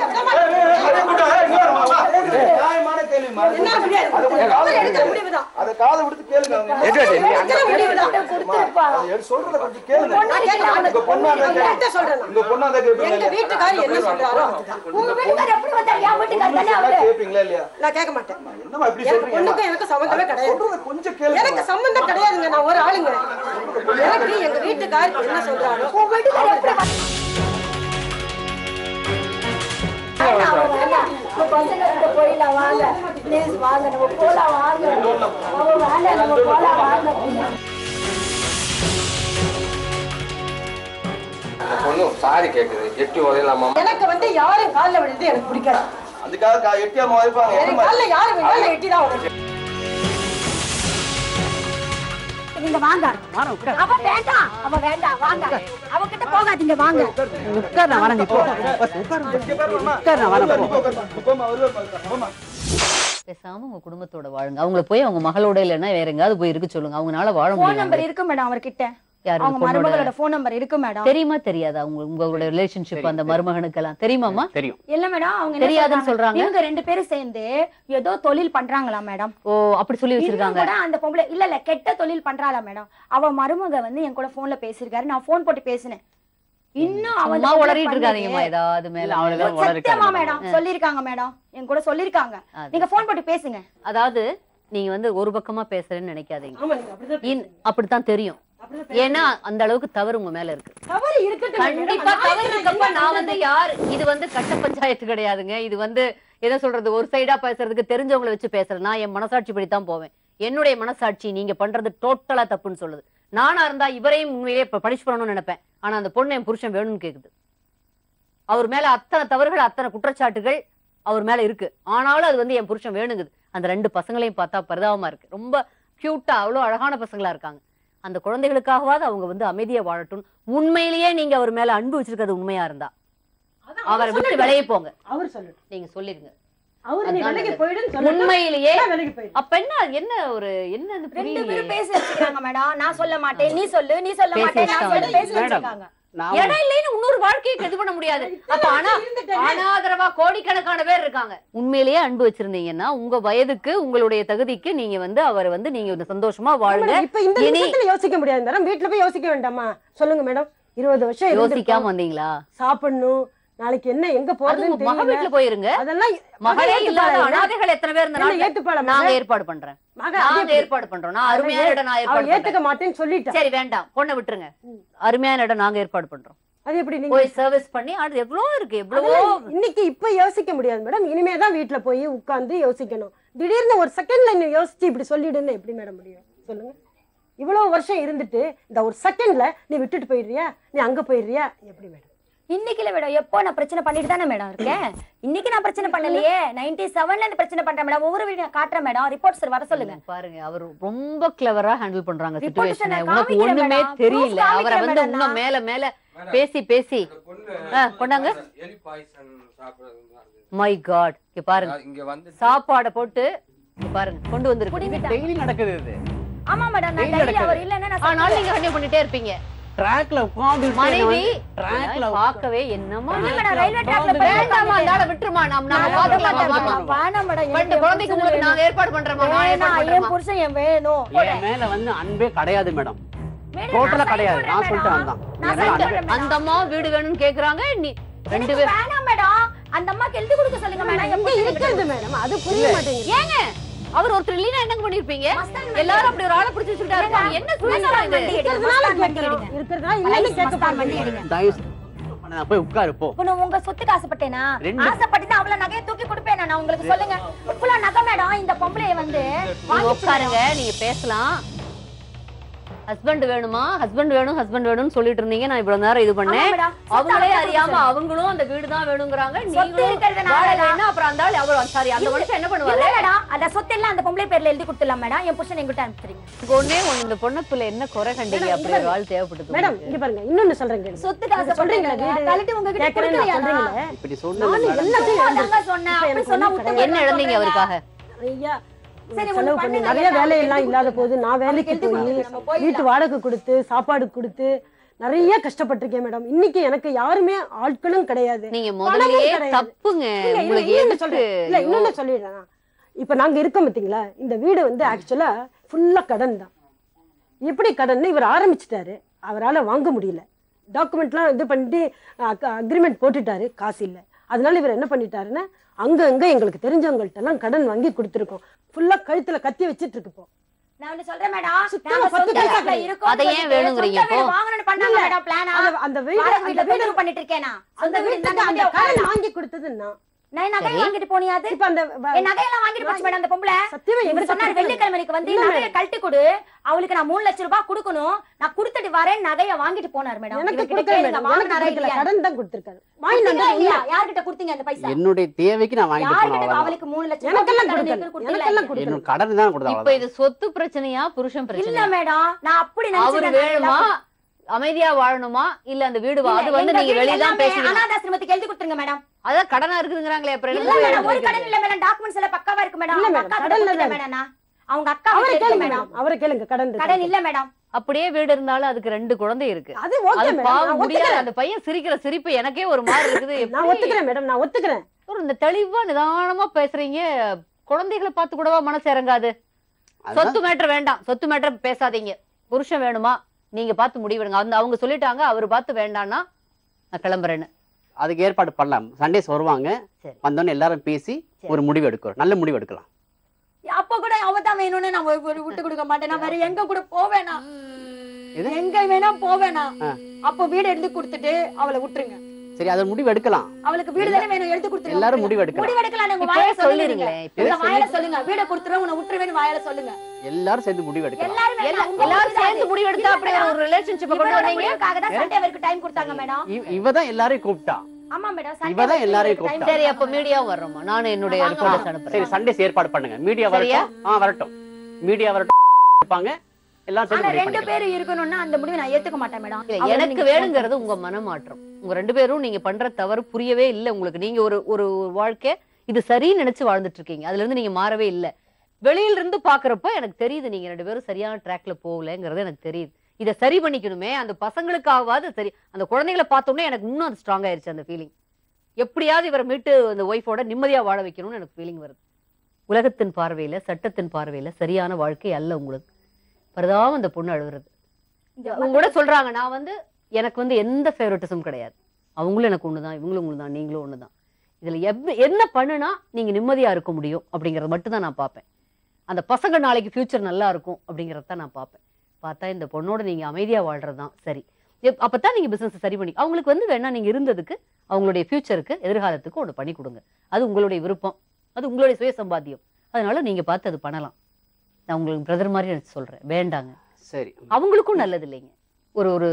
நியாயமான கேள்விமா என்ன முடியாது அவர் எடுத்த முடிவுதான் அதை காதை விடுத்து கேளுங்க அவங்க என்ன எது, எது, நீ அந்த- எடுக்கிற முடிவுதான். அம்மா, அது எடுத்து சொல்றத கொஞ்சம் கேளுங்க நான் கேட்கறேன். உங்க பொண்ணா தான் உங்ககிட்ட கேட்கணும். சொல்றேன் நான். உங்க பொண்ணா தான் எங்க கேட்பீங்க வீட்டுக்காரர் என்ன சொல்றாரோ அதுதான். உங்க வீட்டுக்காரர் எப்படி வந்தாரு என் வீட்டுக்காரர் தானே அவரு கேட்பீங்களா இல்லையா நான் கேட்க மாட்டேன் என்னம்மா இப்படி என் சொல்றீங்க பொண்ணுக்கும் எனக்கு சம்மந்தமே கிடையாது சொல்றத கொஞ்சம் கேளுங்க எனக்கு சம்பந்தம் கிடையாதுங்க நான் ஒரு ஆளுங்க எனக்கு எங்க வீட்டுக்காரர் என்ன சொல்றாரோ உங்க வீட்டுக்காரர் எப்படி வந்தாரு? வேண்டாம், அவன் வேண்டாம். உங்க பசங்க கிட்ட போயிடலாம் வாங்க ப்ளீஸ் வாங்க நம்ம போலாம் வாங்க அவன் வேண்டாம் நம்ம போலாம் வாங்க இந்த பொண்ணு சாரி கேக்குது எட்டி உதையலாமா எனக்கு வந்து யாரும் காலில் விழுது எனக்கு பிடிக்காது அதுக்காக கா- எட்டியாம வைப்பாங்க என்ன எனக்கு மாதிரி காலில் யாரும் விழுந்தா நான் எட்டி தான் உடைப்பேன். நீங்க வாங்க அவ வேண்டாம் அவ வேண்டாம் வாங்க அவகிட்ட போகாதீங்க வாங்க உட்கார் நான் வரேன் இப்போ உட்கார் நான் வரேன் போ. போமா வருவார் போமா பேசாம உங்க குடும்பத்தோட வாழுங்க அவங்கள போய் அவங்க மகளோட இல்லைன்னா வேற எங்கேயாவது போய் இருக்க சொல்லுங்க அவங்களால வாழ போன் நம்பர் முடியும் இருக்கு மேடம் அவர்கிட்ட யாரு அவங்க பொண்ணோட மருமகளோட போன் நம்பர் இருக்கு மேடம் தெரியுமா தெரியாதா உங்க உங்களோட ரிலேஷன்ஷிப் அந்த மருமகனுக்கெல்லாம் தெரியுமாமா தெரியும் இல்ல மேடம் அவங்க என்ன தெரியாதுன்னு சொல்றாங்க. இவங்க ரெண்டு பேரும் சேர்ந்து ஏதோ தொழில் பண்றாங்களா மேடம் ஓ அப்படி சொல்லி இன்னும் வச்சிருக்காங்க கூட அந்த பொம்பளை இல்ல இல்ல கெட்ட தொழில் பண்றாளா மேடம் அவ மருமக வந்து என் கூட போன்ல பேசிருக்காரு நான் போன் போட்டு பேசினேன் இன்னும் அவ சும்மா உளறிட்டு இருக்காதீங்கம்மா ஏதாவது மேல இல்ல, அவளை தான் உளறிட்டாங்க சத்தியமா மேடம். மேடம் சொல்லிருக்காங்க மேடம் என் கூட சொல்லிருக்காங்க அது. நீங்க போன் போட்டு பேசுங்க அதாவது நீங்க வந்து ஒரு பக்கமா பேசுறேன்னு நினைக்காதீங்க ஆமா நீங்க அப்படிதான் இன்- அப்படித்தான் தெரியும் ஏன்னா அந்த அளவுக்கு தவறு உங்க மேல இருக்கு தவறு இருக்கட்டும் madam. கண்டிப்பா நான் தவறு என்ன இருக்கப்ப நான் பண்றது? வந்து யார் இது வந்து கட்ட பஞ்சாயத்து கிடையாதுங்க இது வந்து என்ன சொல்றது ஒரு சைடா பேசுறதுக்கு தெரிஞ்சவங்களை வச்சு பேசுறேன் நான் என் மனசாட்சி படி தான் போவேன் என்னுடைய மனசாட்சி நீங்க பண்றது டோட்டலா தப்புன்னு சொல்லுது நானா இருந்தா இவரையும் உண்மையிலேயே இப்ப பனிஷ் பண்ணணும்னு நினைப்பேன் ஆனா அந்த பொண்ணு என் புருஷன் வேணும்னு கேக்குது அவர் மேல அத்தனை தவறுகள் அத்தனை குற்றச்சாட்டுகள் அவர் மேல இருக்கு ஆனாலும் அது வந்து என் புருஷன் வேணுங்குது அந்த ரெண்டு பசங்களையும் பார்த்தா பரிதாபமா இருக்கு ரொம்ப கியூட்டா அவ்வளவு அழகான பசங்களா இருக்காங்க அந்த குழந்தைகளுக்காகவாவது அவங்க வந்து அமைதியா வாழட்டும் உண்மையிலேயே நீங்க அவர் மேல அன்பு வச்சிருக்கிறது உண்மையா இருந்தா அதான் அவரை அவர் விட்டு சொல்லட்டும். விலகி போங்க அவர் சொல்லட்டும் நீங்க சொல்லிருங்க அவர் நீ அதான் விலகி நல்லது. போயிடுன்னு சொல்லட்டும். உண்மையிலேயே நான் விலகி போயிடுறேன் அப்ப என்ன என்ன ஒரு என்ன ரெண்டு புரியலையே பேரும் பேசி வச்சுக்கிறாங்க மேடம் நான் சொல்ல மாட்டேன் நீ சொல்லு நீ சொல்ல பேசி மாட்டேன் நான் சொல்லு வச்சுட்டாங்க. பேசி வச்சிருக்காங்க நான் இடம் இல்லைன்னு இன்னொரு வாழ்க்கையை இது பண்ண முடியாது அப்ப ஆனா இருந்துட்டேனே. அனாதரவா கோடிக்கணக்கான பேர் இருக்காங்க உண்மையிலேயே அன்பு வச்சிருந்தீங்கன்னா உங்க வயதுக்கு உங்களுடைய தகுதிக்கு நீங்க வந்து அவர் வந்து நீங்க வந்து சந்தோஷமா வாழுங்க மேடம், இப்ப இந்த இனி- நிமிஷத்துல யோசிக்க முடியாது மேடம் வீட்டுல போய் யோசிக்க வேண்டாமா சொல்லுங்க மேடம் இருபது வருஷம் யோசிக்காம இருந்திருக்கோம். வந்தீங்களா சாப்பிடணும் நாளைக்கு என்ன எங்க அது போறதுன்னு உங்க மக தெரியல வீட்டுல போயிருங்க அதெல்லாம் மகளே இல்லாத ஏத்துப்பாளா? அனாதைகள் எத்தனை பேர் என்ன இருந்தாலும் ஏத்துப்பாளா நாங்க மக? ஏற்பாடு பண்றேன் மக, நாங்க அது எப்படி? ஏற்பாடு பண்றோம் நான் அருமையான இடம் நான் அவ ஏற்பாடு பண்றேன் ஏத்துக்க மாட்டேன்னு சொல்லிட்டா சரி வேண்டாம் பொண்ணை விட்டுருங்க அருமையான இடம் நாங்க ஏற்பாடு பண்றோம் அது எப்படி நீங்க போய் சர்வீஸ் பண்ணி அது எவ்வளவோ இருக்கு எவ்வளவோ அதெல்லாம் இன்னைக்கு இப்ப யோசிக்க முடியாது மேடம் இனிமே தான் வீட்டுல போய் உட்கார்ந்து யோசிக்கணும் திடீர்னு ஒரு செகண்ட்ல நீ யோசிச்சு இப்படி சொல்லிடுன்னு எப்படி மேடம் முடியும் சொல்லுங்க இவ்வளவு வருஷம் இருந்துட்டு இந்த ஒரு செகண்ட்ல நீ விட்டுட்டு போயிடுறியா நீ அங்க போயிடுறியா எப்படி மேடம் இன்னைக்கு இல்ல மேடம் எப்போ நான் பிரச்சனை பண்ணிட்டு தானே மேடம் இருக்கேன் இன்னைக்கு நான் பிரச்சனை பண்ணலையே நைன்டி செவன்ல இருந்து பிரச்சனை பண்றேன் மேடம் ஒவ்வொரு வீடியோ காட்டுறேன் மேடம் ரிப்போர்ட் சார் வர சொல்லுங்க பாருங்க அவர் ரொம்ப கிளவரா ஹேண்டில் பண்றாங்க Report சுச்சுவேஷனை நான் உனக்கு காமிக்கிறேன் ஒண்ணுமே madam. தெரியல Proof அவரை வந்து காமிக்கிறேன் இன்னும் madam மேல மேல பேசி பேசி இந்த பொண்ணு ஆ, கொண்டாங்க. எலி பாய்சன் சாப்பிடுறது மை காட் இங்க பாருங்க இங்க வந்து சாப்பாடை போட்டு இங்க பாருங்க கொண்டு வந்திருக்கு டெய்லி நடக்குது இது ஆமா மேடம் நான் Daily டெய்லி நடக்குது. அவர் இல்லன்னா நான் ஆனாலும் நீங்க கண்டிப்பா பண்ணிட்டே இருப்பீங்க ட்ராக்ல உட்காந்து மனைவி ட்ராக்ல பார்க்கவே என்னமா இல்ல மேடம் ரயில்வே ட்ராக்ல வேண்டாமா அந்த ஆளை விட்டுருமா நம்ம நம்ம பாத்துக்கலாமா வாமா வேணாம் மேடம் ரெண்டு குழந்தைக்கு உங்களுக்கு நாங்க ஏற்பாடு பண்றோமா நான் ஏற்பாடு என் பண்றேமா புருஷன் என் வேணும் என் மேல வந்து அன்பே கிடையாது மேடம் வேணும், டோட்டலா நான் கிடையாது sign நான் பண்றேன் சொல்லிட்டேன் madam. அதான் நான் என் மேல sign அன்பே பண்றேன் அந்த அம்மா வீடு வேணும்னு கேக்குறாங்க நீ ரெண்டு எனக்கு பேர் வேணாம் மேடம் அந்த அம்மாக்கு எழுதி கொடுக்க சொல்லுங்க மேடம் என் எங்க புருஷன் இருக்கிறது மேடம் அது புரிய மாட்டேங்குது ஏங்க அவர் ஒருத்தர் இல்லைன்னா என்னங்க பண்ணிருப்பீங்க எல்லாரும் அப்படி ஒரு ஆளை பிடிச்சு வச்சுக்கிட்டா இருப்பாங்க என்ன சுயநலம் இது இருக்கிறதுனால கேட்கிறோம் இருக்கிறதா இல்லன்னு கேட்க பாருங்க தயவு செஞ்சு நான் போய் உட்காரு போ இப்ப நான் உங்க சொத்துக்கு ஆசைப்பட்டேனா ரெண்டு- ஆசைப்பட்டு அவ்வளவு நகையை தூக்கி கொடுப்பேன் நான் உங்களுக்கு சொல்லுங்க இவ்வளவு நகை மேடம் இந்த பொம்பளைய வந்து நீங்க உட்காருங்க நீங்க பேசலாம் ஹஸ்பண்ட் வேணுமா ஹஸ்பண்ட் வேணும் ஹஸ்பண்ட் வேணும்னு சொல்லிட்டு இருந்தீங்க நான் இவ்வளவு நேரம் இது பண்ணேன் ஆமா madam. அவங்களே சொத்து அறியாம அவங்களுக்கு அவங்களும் அந்த வீடு தான் வேணுங்கிறாங்க சொத்து நீங்களும் இருக்கிறதுனால வாழ தான். வேணும் அப்புறம் அந்த ஆள் அவர் சாரி அந்த மனுஷன் என்ன பண்ணுவாரு இல்ல மேடம் அந்த சொத்து எல்லாம் அந்த பொம்பளை பேர்ல எழுதி கொடுத்துடலாம் மேடம் என் புருஷன் எங்கிட்ட அனுப்பிச்சிருங்க எனக்கு ஒண்ணே ஒண்ணு இந்த பொண்ணத்துல என்ன குறை கண்டீங்க மேடம், அப்படி ஒரு ஆள் தேவைப்படுது மேடம் உங்களுக்கு? இங்க பாருங்க இன்னொன்னு சொல்றேன் கேளுங்க. சொத்துக்கு நீங்க சொல்றீங்களா ஆசைப்படுறீங்களா வீடு கழட்டி உங்ககிட்ட கேட்கறேன்னு கொடுக்கலையா சொல்றீங்களே இப்படி நானும் சொன்னது எல்லாத்தையும் அதாங்க இழந்துட்டேன். சொன்னேன் இப்ப அப்படி எனக்கு சொன்னா ஒண்ணும் விட்டு என்ன இழந்தீங்க அவருக்காக நிறைய சரி, செலவு ஒண்ணு பண்ணி பண்ணுங்க. நிறைய எல்லாம் வேலையெல்லாம் எழுதி இல்லாத போது நான் வேலைக்கு எழுதி போய் கொடுங்க, நம்ம போயிடலாம். வீட்டு வாடகை கொடுத்து சாப்பாடு கொடுத்து நிறைய கஷ்டப்பட்டிருக்கேன் மேடம் இன்னைக்கு எனக்கு யாருமே ஆட்களும் கிடையாது நீங்க பணமும் முதல்லயே கிடையாது. தப்புங்க இல்ல, இல்ல, உங்களுக்கு இன்னொன்னு எதுக்கு சொல்றேன். இல்ல, இன்னொன்னு சொல்லிடுறேன் நான். இப்ப நாங்க இருக்கோம் பாத்தீங்களா இந்த வீடு வந்து ஆக்சுவலா ஃபுல்லாக கடன் தான் எப்படி கடன் இவர் ஆரம்பிச்சிட்டாரு அவரால் வாங்க முடியல டாக்குமெண்ட்லாம் இது பண்ணிட்டு அக்ரிமெண்ட் போட்டுட்டாரு காசு இல்லை அதனால இவர் என்ன பண்ணிட்டாருன்னா அங்கங்க எங்களுக்கு தெரிஞ்சவங்கள்ட்ட எல்லாம் கடன் வாங்கி கொடுத்துருக்கோம் ஃபுல்லாக கழுத்தில் கத்தி வச்சிட்டு இருக்கு இப்போ நான் ஒண்ணு சொல்றேன் மேடம் சுத்தமா நாங்க பத்து சொந்த பைசா வீட்டுல கிடையாது. இருக்கோம் அதை ஏன் சொல்லிட்டு வேணுங்கிறீங்க சொந்த வீடு இப்போ? வாங்கணும்னு பண்ணாங்க இல்ல. மேடம் பிளானா அது- அந்த வீடு வாடகை அந்த வீட்டுல வீடு வீடு பண்ணிட்டு இருக்கேனா அந்த சொந்த வீடு வீட்டுக்கு அந்த இருந்தா கடன் உட்காரலாம். வாங்கி கொடுத்ததுன்னா நான் நகை சரி. வாங்கிட்டு போனியாது இப்ப அந்த வ- என் நகையெல்லாம் வாங்கிட்டு போச்சு மேடம் அந்த பொம்பளை சத்தியமா இவர் எங்க சொன்னாரு வெள்ளிக்கிழமைக்கு வந்து இல்ல நகையை கழட்டி கொடு அவளுக்கு நான் மூணு லட்சம் ரூபாய் கொடுக்கணும் நான் கொடுத்துட்டு வரேன் நகையை வாங்கிட்டு போனார் மேடம் எனக்கு இவர்கிட்ட கொடுக்கல கேளுங்க, மேடம் வாங்கினாரா எனக்கு கொடுக்கல இல்லையா? கடன் தான் கொடுத்திருக்காரு வாங்கி கொடுத்தீங்களா நான் இல்லையா? யார்கிட்ட கொடுத்தீங்க அந்த பைசா என்னுடைய தேவைக்கு நான் வாங்கிட்டு போனேன் யார்கிட்ட அவ்வளவுதான். அவளுக்கு மூணு லட்சம் எனக்கெல்லாம் ரூபாய் கடன் கொடுக்கல இருக்கு, கொடுத்தீங்களா எனக்கெல்லாம் இல்லையா? என்னோட கொடுக்கல கடன் தான் கொடுத்தேன் இப்ப அவ்வளவுதான். இது சொத்து பிரச்சனையா புருஷன் இல்ல பிரச்சனையா மேடம் நான் அப்படி அவரு நினைச்சேன் வேணுமா அமைதியா வாழணுமா இல்ல அந்த வீடு வா- அது வந்து நீங்க வெளிய தான் பேசுவீங்க அனாதாசிரமத்துக்கு எழுதி கொடுத்துருங்க மேடம் அதான் கடனா இருக்குதுங்கறாங்களே அப்புறம் இல்ல என்ன மேடம் ஒரு எழுதி கடன் வைக்கிறது? இல்ல மேடம் டாக்குமெண்ட்ஸ் எல்லாம் பக்காவா இருக்கு மேடம் இல்ல அவங்க மேடம், அக்கா கடன்ல கடன்ல தான் மேடம் அவங்க அக்கா அவரை வீட்டுல கேளுங்க இருக்கு மேடம் மேடம் அவரை கேளுங்க கடன் இருக்கு. கடன் இல்ல மேடம் அப்படியே வீடு இருந்தாலும் அதுக்கு ரெண்டு குழந்தை இருக்கு அது ஓகே அது மேடம் பாவம் நான் முடியாது ஒத்துக்கிறேன் அந்த பையன் சிரிக்கிற சிரிப்பு எனக்கே ஒரு மாதிரி இருக்குது நான் எப்படி? ஒத்துக்கிறேன் மேடம் நான் ஒத்துக்கிறேன் ஒரு இந்த தெளிவா நிதானமா பேசுறீங்க குழந்தைகளை பார்த்து கூடவா மனசு இறங்காது அதான் சொத்து மேட்டர் வேண்டாம் சொத்து மேட்டர் பேசாதீங்க புருஷன் வேணுமா நீங்க பார்த்து முடிவெடுங்க அந்த அவங்க சொல்லிட்டாங்க அவர் பார்த்து வேண்டாம்னா நான் கிளம்புறேன்னு அதுக்கு ஏற்பாடு பண்ணலாம் சண்டேஸ் வருவாங்க சரி. வந்தோடனே எல்லாரும் பேசி சரி. ஒரு முடிவு எடுக்கிறோம் நல்ல முடிவு எடுக்கலாம் அப்ப கூட அவ தான் வேணும்னு நான் ஒரு- ஒரு விட்டு கொடுக்க மாட்டேன் நான் வேற எங்க கூட போவேனா எது? எங்க வேணா போவேனா ஆ. அப்ப வீடு எடுத்து கொடுத்துட்டு அவளை விட்டுருங்க சரி அதை முடிவு எடுக்கலாம் அவளுக்கு வீடு தானே வேணும் எடுத்து கொடுத்துருங்க எல்லாரும் விட்டுருங்க. முடிவு எடுக்கலாம் முடிவு எடுக்கலாம் உங்க இப்பவே வாயில சொல்லிடுங்க சொல்லிருங்களேன் இப்பவே உங்க வாயில சொல்லுங்க வீட கொடுத்துருவேன் உன்னை விட்டுருவேன்னு வாயில சொல்லுங்க எல்லாரும் சேர்ந்து முடிவு எடுக்கலாம் எல்லாரும் வேணாம். எல்லா- உங்க எல்லாரும் முடிவு சேர்ந்து அது. முடிவு எடுத்தா அப்படி ஒரு ரிலேஷன்ஷிப் கொண்டு இவரோட வந்தீங்க முடிவுக்காக தான் சண்டே வரைக்கும் டைம் கொடுத்தாங்க மேடம் இவ- இவ தான் எல்லாரையும் கூப்பிட்டா ஆமா மேடம் இவ சண்டே தான் எல்லாரையும் வரைக்கும் கூப்பிட்டா. time சரி அப்ப மீடியாவும் வர்றோமா நானும் என்னுடைய வாங்க, ரிப்போர்ட்டர்ஸ் வாங்க. சரி அனுப்புறேன் சண்டேஸ் ஏற்பாடு பண்ணுங்க மீடியா சரியா? வரட்டும் ஆ வரட்டும் மீடியா வரட்டும் இருப்பாங்க எல்லாம் சேர்ந்து ஆனா முடிவு ரெண்டு பண்ணிக்கலாம். பேரும் இருக்கணும்னா அந்த முடிவை நான் ஏத்துக்க மாட்டேன் மேடம் இல்ல, அவளை எனக்கு நீங்க வேணுங்கிறது உங்க மனமாற்றம் உங்க ரெண்டு பேரும் நீங்க பண்ற தவறு புரியவே இல்ல உங்களுக்கு நீங்க ஒரு ஒரு வாழ்க்கை இது சரின்னு நினைச்சு வாழ்ந்துட்டு இருக்கீங்க அதுல இருந்து நீங்க மாறவே இல்ல வெளியில இருந்து பாக்குறப்ப எனக்கு தெரியுது நீங்க ரெண்டு பேரும் சரியான ட்ராக்ல போகலங்கிறது எனக்கு தெரியுது இதை சரி பண்ணிக்கணுமே அந்த பசங்களுக்காவது சரி அந்த குழந்தைகளை பார்த்தோன்னே எனக்கு இன்னும் அது ஸ்ட்ராங் ஆயிருச்சு அந்த ஃபீலிங் எப்படியாவது இவரை மீட்டு அந்த ஒய்ஃபோட நிம்மதியா வாழ வைக்கணும்னு எனக்கு ஃபீலிங் வருது உலகத்தின் பார்வையில சட்டத்தின் பார்வையில சரியான வாழ்க்கை அல்ல உங்களுக்கு பரதாம அந்த பொண்ணு அழுகுறது அவங்க கூட சொல்றாங்க நான் வந்து எனக்கு வந்து எந்த ஃபேவரட்டிசம் கிடையாது அவங்களும் எனக்கு ஒண்ணுதான் இவங்களும் ஒண்ணுதான் நீங்களும் ஒண்ணுதான் இதுல எவ் என்ன பண்ணுனா நீங்க நிம்மதியா இருக்க முடியும் அப்படிங்கறது மட்டும் தான் நான் பார்ப்பேன் அந்த பசங்க நாளைக்கு ஃபியூச்சர் நல்லா இருக்கும் அப்படிங்கறத தான் நான் பார்ப்பேன் பார்த்தா இந்த பொண்ணோட நீங்க அமைதியா வாழ்றதுதான் சரி எப்- அப்பதான் நீங்க பிசினஸ் சரி பண்ணி அவங்களுக்கு வந்து வேணா நீங்க இருந்ததுக்கு அவங்களுடைய ஃபியூச்சருக்கு எதிர்காலத்துக்கு ஒன்று பண்ணி கொடுங்க அது உங்களுடைய விருப்பம் அது உங்களுடைய சுய சம்பாத்தியம் அதனால நீங்க பார்த்து அது பண்ணலாம் நான் உங்களுக்கு பிரதர் மாதிரி எனக்கு சொல்றேன் வேண்டாங்க சரி அவங்களுக்கும் நல்லது இல்லைங்க ஒரு ஒரு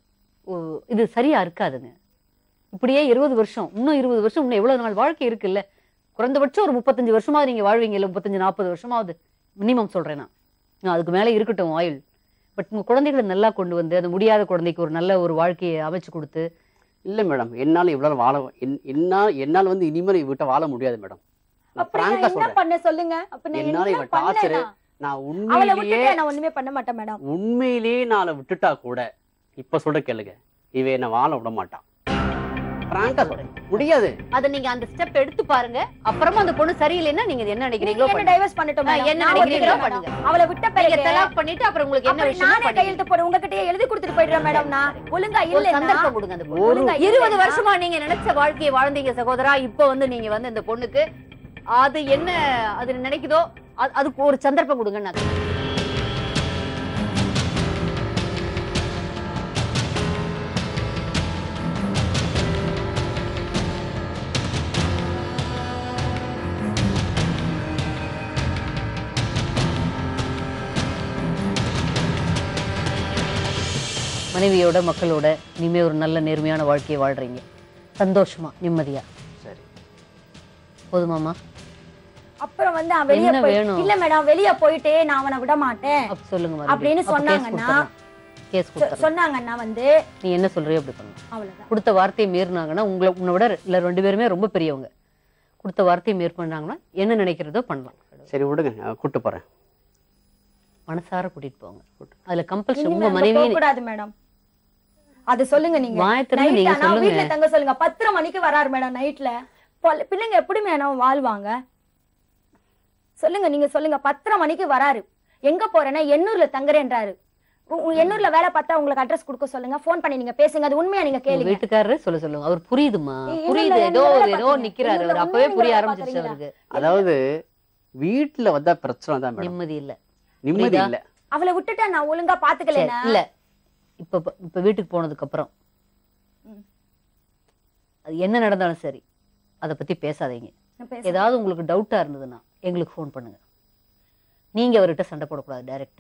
ஒரு- இது சரியா இருக்காதுங்க இப்படியே இருபது வருஷம் இன்னும் இருபது வருஷம் இன்னும் எவ்வளவு நாள் வாழ்க்கை இருக்குல்ல குறைந்தபட்சம் ஒரு முப்பத்தஞ்சு வருஷமாவது நீங்க வாழ்வீங்க இல்ல முப்பத்தஞ்சு நாற்பது வருஷமாவது மினிமம் சொல்றேன் நான் நான் அதுக்கு மேல இருக்கட்டும் ஆயுள் பட் உங்க குழந்தைகளை நல்லா கொண்டு வந்து அந்த முடியாத குழந்தைக்கு ஒரு நல்ல ஒரு வாழ்க்கையை அமைச்சு கொடுத்து இல்ல மேடம் என்னால இவ்வளவு வாழ என்- என்னால் என்னால் வந்து இனிமேல் இவட்ட வாழ முடியாது மேடம் நான் அப்படி நான் பிராங்கா என்ன சொல்றேன் பண்ண சொல்லுங்க அப்ப நான் என்னால என்ன இவன் torture பண்ணேனா? நான் அவளை உண்மையிலேயே விட்டுட்டு நான் ஒண்ணுமே பண்ண மாட்டேன் மேடம் உண்மையிலேயே நான் அவளை விட்டுட்டா கூட இப்ப சொல்ற கேளுங்க இவ என்ன வாழ விட மாட்டான் பிராங்கா சொல்றேன் முடியாது அதை நீங்க அந்த ஸ்டெப் எடுத்து பாருங்க அப்புறமா அந்த பொண்ணு சரியில்லைன்னா நீங்க என்ன நீங்க நினைக்கிறீங்களோ என்ன பண்ணுங்க. டைவர்ஸ் பண்ணட்டும் ஆ, madam. என்ன நான் நினைக்கிறீங்களோ ஒத்துக்கிறேன் பண்ணுங்க. madam. அவளை விட்ட நீங்க பிறகு தலாக் பண்ணிட்டு அப்புறம் உங்களுக்கு என்ன அப்படி விஷயம் நானே கையெழுத்து போடுறேன் உங்ககிட்டயே எழுதி கொடுத்துட்டு போயிடுறேன் மேடம் நான் ஒழுங்கா ஒரு இல்ல சந்தர்ப்பம் கொடுங்க அந்த பொண்ணு. ஒரு ஒழுங்கா இருபது இல்லைன்னா- வருஷமா நீங்க நினைச்ச வாழ்க்கையை வாழ்ந்தீங்க சகோதரா இப்ப வந்து நீங்க வந்து இந்த பொண்ணுக்கு அது என்ன அது நினைக்குதோ அது- அதுக்கு ஒரு சந்தர்ப்பம் கொடுங்க நான் மனைவியோட மக்களோட இனிமே ஒரு நல்ல நேர்மையான வாழ்க்கையை வாழ்றீங்க சந்தோஷமா நிம்மதியா சரி போதுமாமா அப்புறம் வந்து அவன் வெளிய என்ன போய் வேணும்? இல்ல மேடம் வெளிய போயிட்டு நான் அவனை விட மாட்டேன் அப்ப சொல்லுங்க அப்படின்னு சொன்னாங்கன்னா, கேஸ் சொ- கொடுத்துறேன் சொன்னாங்கன்னா வந்து நீ என்ன சொல்றியோ அப்படி பண்ணு அவ்வளவுதான் கொடுத்த வார்த்தையை மீறினாங்கன்னா உங்களை உன்னை விட இல்ல ரெண்டு பேருமே ரொம்ப பெரியவங்க கொடுத்த வார்த்தையை மேற்கொண்டாங்கன்னா என்ன நினைக்கிறதோ பண்ணலாம் சரி விடுங்க நான் கூட்டு போறேன் மனசார கூட்டிட்டு போங்க அதுல கம்பல்ஷன் இனிமே உங்க அங்க மனைவி போகக்கூடாது மேடம் அது சொல்லுங்க நீங்க வாயத்திறந்து Night நீங்க ஆனா சொல்லுங்க வீட்ல தங்க சொல்லுங்க பத்தரை மணிக்கு வராரு மேடம் நைட்ல பிள்ளைங்க எப்படி மேடம் வாழ்வாங்க சொல்லுங்க நீங்க சொல்லுங்க பத்தரை மணிக்கு வராரு எங்க போறேன்னா எண்ணூர்ல தங்குறேன்றாரு உ- உ- எண்ணூர்ல வேலை பார்த்தா உங்களுக்கு அட்ரஸ் கொடுக்க சொல்லுங்க ஃபோன் பண்ணி நீங்க பேசுங்க அது உண்மையா நீங்க உங்க கேளுங்க வீட்டுக்காரரு சொல்ல சொல்லுங்க அவர் புரியுதுமா ஏய், புரியுது எண்ணூர்ல ஏதோ வேலை ஏதோ பாக்குறீங்க. நிக்கிறாரு அவர் எண்ணூர்ல அப்பவே உண்மையா புரிய வேலை ஆரம்பிச்சிருச்சு பாக்குறீங்களா? அவருக்கு அதாவது வீட்டுல வந்தா பிரச்சனை தான் மேடம் நிம்மதி இல்ல நிம்மதி புரியுதா? இல்ல அவளை விட்டுட்டா நான் ஒழுங்கா சரி, பாத்துக்கலனா இல்ல இப்ப இப்ப வீட்டுக்கு போனதுக்கு அப்புறம் ம். அது என்ன நடந்தாலும் சரி அத பத்தி பேசாதீங்க ஏதாவது உங்களுக்கு டவுட்டா இருந்ததுன்னா எங்களுக்கு ஃபோன் பண்ணுங்க நீங்க அவர்கிட்ட சண்டை போடக்கூடாது டைரக்டா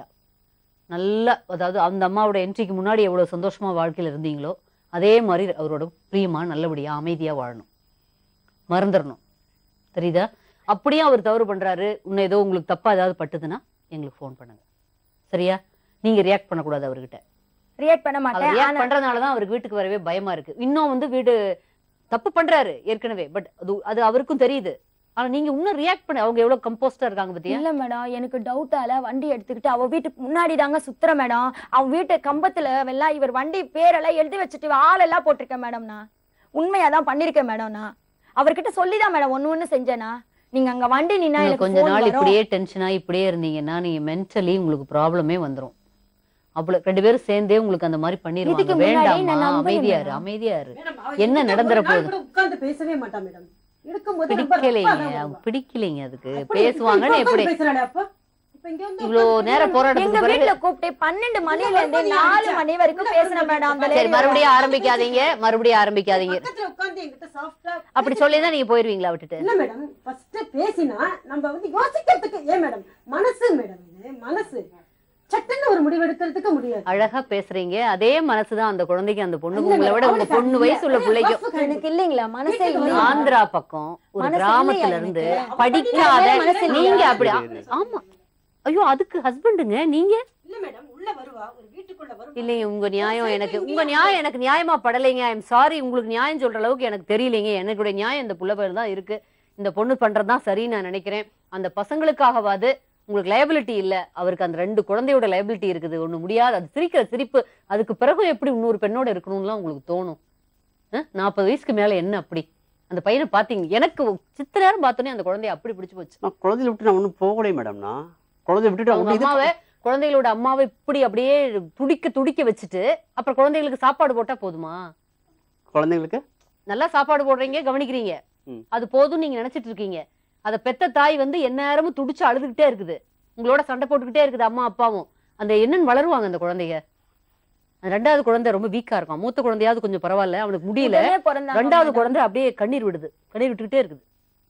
நல்லா அதாவது அந்த அம்மாவோட என்ட்ரிக்கு முன்னாடி எவ்வளவு சந்தோஷமா வாழ்க்கையில இருந்தீங்களோ அதே மாதிரி அவரோட பிரியமா நல்லபடியா அமைதியா வாழணும் மறந்துடணும் தெரியுதா அப்படியே அவர் தவறு பண்றாரு இன்னும் ஏதோ உங்களுக்கு தப்பா ஏதாவது பட்டுதுன்னா எங்களுக்கு ஃபோன் பண்ணுங்க சரியா நீங்க ரியாக்ட் பண்ணக்கூடாது அவர்கிட்ட ரியாக்ட் பண்ண அவர் மாட்டேன் ரியாக்ட் ஆனா பண்றதுனால தான் அவருக்கு வீட்டுக்கு வரவே பயமா இருக்கு இன்னும் வந்து வீடு தப்பு பண்றாரு ஏற்கனவே பட் அது அது அவருக்கும் தெரியுது ஆனா நீங்க இன்னும் ரியாக்ட் பண்ண அவங்க எவ்வளவு கம்போஸ்டா இருக்காங்க பத்தியா இல்ல மேடம் எனக்கு டவுட்டால வண்டி எடுத்துக்கிட்டு அவ வீட்டுக்கு முன்னாடி தாங்க சுத்துற மேடம் அவன் வீட்டு கம்பத்துல எல்லாம் இவர் வண்டி பேரெல்லாம் எழுதி வச்சுட்டு ஆளெல்லாம் போட்டிருக்கேன் மேடம் நான் உண்மையா தான் பண்ணிருக்கேன் மேடம் நான் அவர்கிட்ட சொல்லிதான் மேடம் ஒண்ணு ஒண்ணு செஞ்சேனா நீங்க அங்க வண்டி நின்னா நீங்க எனக்கு கொஞ்ச phone நாள் வரும். இப்படியே டென்ஷனா இப்படியே இருந்தீங்கன்னா நீங்க மென்டலி உங்களுக்கு ப்ராப்ளமே வந்துரும் அவ்வளவு ரெண்டு பேரும் சேர்ந்தே உங்களுக்கு அந்த மாதிரி இதுக்கு பண்ணிருவாங்க முன்னாடி வேண்டாமா நான் நம்புறேன் அமைதியா இரு மேடம். அமைதியா இரு மேடம், அவ என்ன என்கிட்ட நடந்துற ஒரு நாள் போகுது? கூட உட்கார்ந்து பேசவே மாட்டா மேடம் இருக்கும்போது ரொம்ப பிடிக்கலைங்க ரஃப்பா தான் அவங்க வருவா. பிடிக்கலைங்க அதுக்கு அப்படி இப்ப பேசுவாங்கன்னு உட்கார்ந்து எப்படி பேசுறாளே அப்ப? இப்ப இங்க வந்து இவ்வளோ உட்கார்ந்து நேரம் பேசுறாளே. எங்க போராட்டத்துக்கு பிறகு வீட்டுல கூப்பிட்டு பன்னெண்டு மணில இருந்து நாலு மணி வரைக்கும் பேசுறேன் மேடம் அந்த சரி lady. மறுபடியும் ஆரம்பிக்காதீங்க மறுபடியும் ஆரம்பிக்காதீங்க பக்கத்துல உட்கார்ந்து என்கிட்ட soft ஆ அப்படி சொல்லி தான் நீங்க போயிருவீங்களா விட்டுட்டு இல்ல மேடம் ஃபர்ஸ்ட் பேசினா நம்ம வந்து யோசிக்கிறதுக்கு ஏன் மேடம் மனசு மேடம் இது மனசு சட்டுன்னு ஒரு முடிவு எடுக்கிறதுக்கு முடியாது அழகா பேசுறீங்க அதே மனசுதான் அந்த குழந்தைக்கு அந்த பொண்ணுக்கு இல்ல உங்களை விட madam, உங்க அவளுக்கு பொண்ணு அது வயசு உள்ள இல்ல. பிள்ளைக்கும் rough kind. எனக்கு இல்லைங்களா மனசே வீட்டுக்கு இல்லையா வந்து ஆந்திரா பக்கம் ஒரு மனசு கிராமத்துல இல்லையா இருந்து எனக்கு? படிக்காத மனசு இல்லையா? நீங்க அப்படி புரியுது. ஆமா ஐயோ அதுக்கு ஹஸ்பண்டுங்க நீங்க இல்ல மேடம் உள்ள வருவா ஒரு வீட்டுக்குள்ள வருவா இல்லைங்க உங்க நியாயம் எனக்கு உங்க நியாயம் எனக்கு நியாயமா படலைங்க ஐம் சாரி உங்களுக்கு நியாயம் சொல்ற அளவுக்கு எனக்கு தெரியலைங்க எனக்குடைய நியாயம் இந்த புள்ள பேர் தான் இருக்கு இந்த பொண்ணு பண்றதுதான் சரின்னு நான் நினைக்கிறேன் அந்த பசங்களுக்காகவாது உங்களுக்கு லைபிலிட்டி இல்ல அவருக்கு அந்த ரெண்டு குழந்தையோட லைபிலிட்டி இருக்குது ஒண்ணு முடியாது அது சிரிக்கிற சிரிப்பு அதுக்கு பிறகும் எப்படி இன்னொரு பெண்ணோட இருக்கணும்லாம் உங்களுக்கு தோணும் நாற்பது வயசுக்கு மேல என்ன அப்படி அந்த பையனை பாத்தீங்க எனக்கு சித்த நேரம் பார்த்தோன்னே அந்த குழந்தைய அப்படி பிடிச்சு போச்சு நான் குழந்தைய விட்டு நான் ஒன்றும் போகலே மேடம்னா குழந்தைய விட்டுட்டு அவங்க அவங்க இது- அம்மாவை குழந்தைகளோட அம்மாவை இப்படி அப்படியே துடிக்க துடிக்க வச்சுட்டு அப்புறம் குழந்தைகளுக்கு சாப்பாடு போட்டா போதுமா குழந்தைங்களுக்கு நல்லா சாப்பாடு போடுறீங்க கவனிக்கிறீங்க ம். அது போதும் நீங்க நினைச்சிட்டு இருக்கீங்க அத பெத்த தாய் வந்து எந்நேரமும் துடிச்சு அழுதுகிட்டே இருக்குது உங்களோட சண்டை போட்டுக்கிட்டே இருக்குது அம்மா அப்பாவும் அந்த என்னன்னு வளருவாங்க அந்த குழந்தைங்க அந்த ரெண்டாவது குழந்தை ரொம்ப வீக்கா இருக்கும் மூத்த குழந்தையாவது கொஞ்சம் பரவாயில்ல அவனுக்கு முடியல உடனே பிறந்தாங்க ரெண்டாவது madam. குழந்தை அப்படியே கண்ணீர் விடுது கண்ணீர் விட்டுக்கிட்டே இருக்குது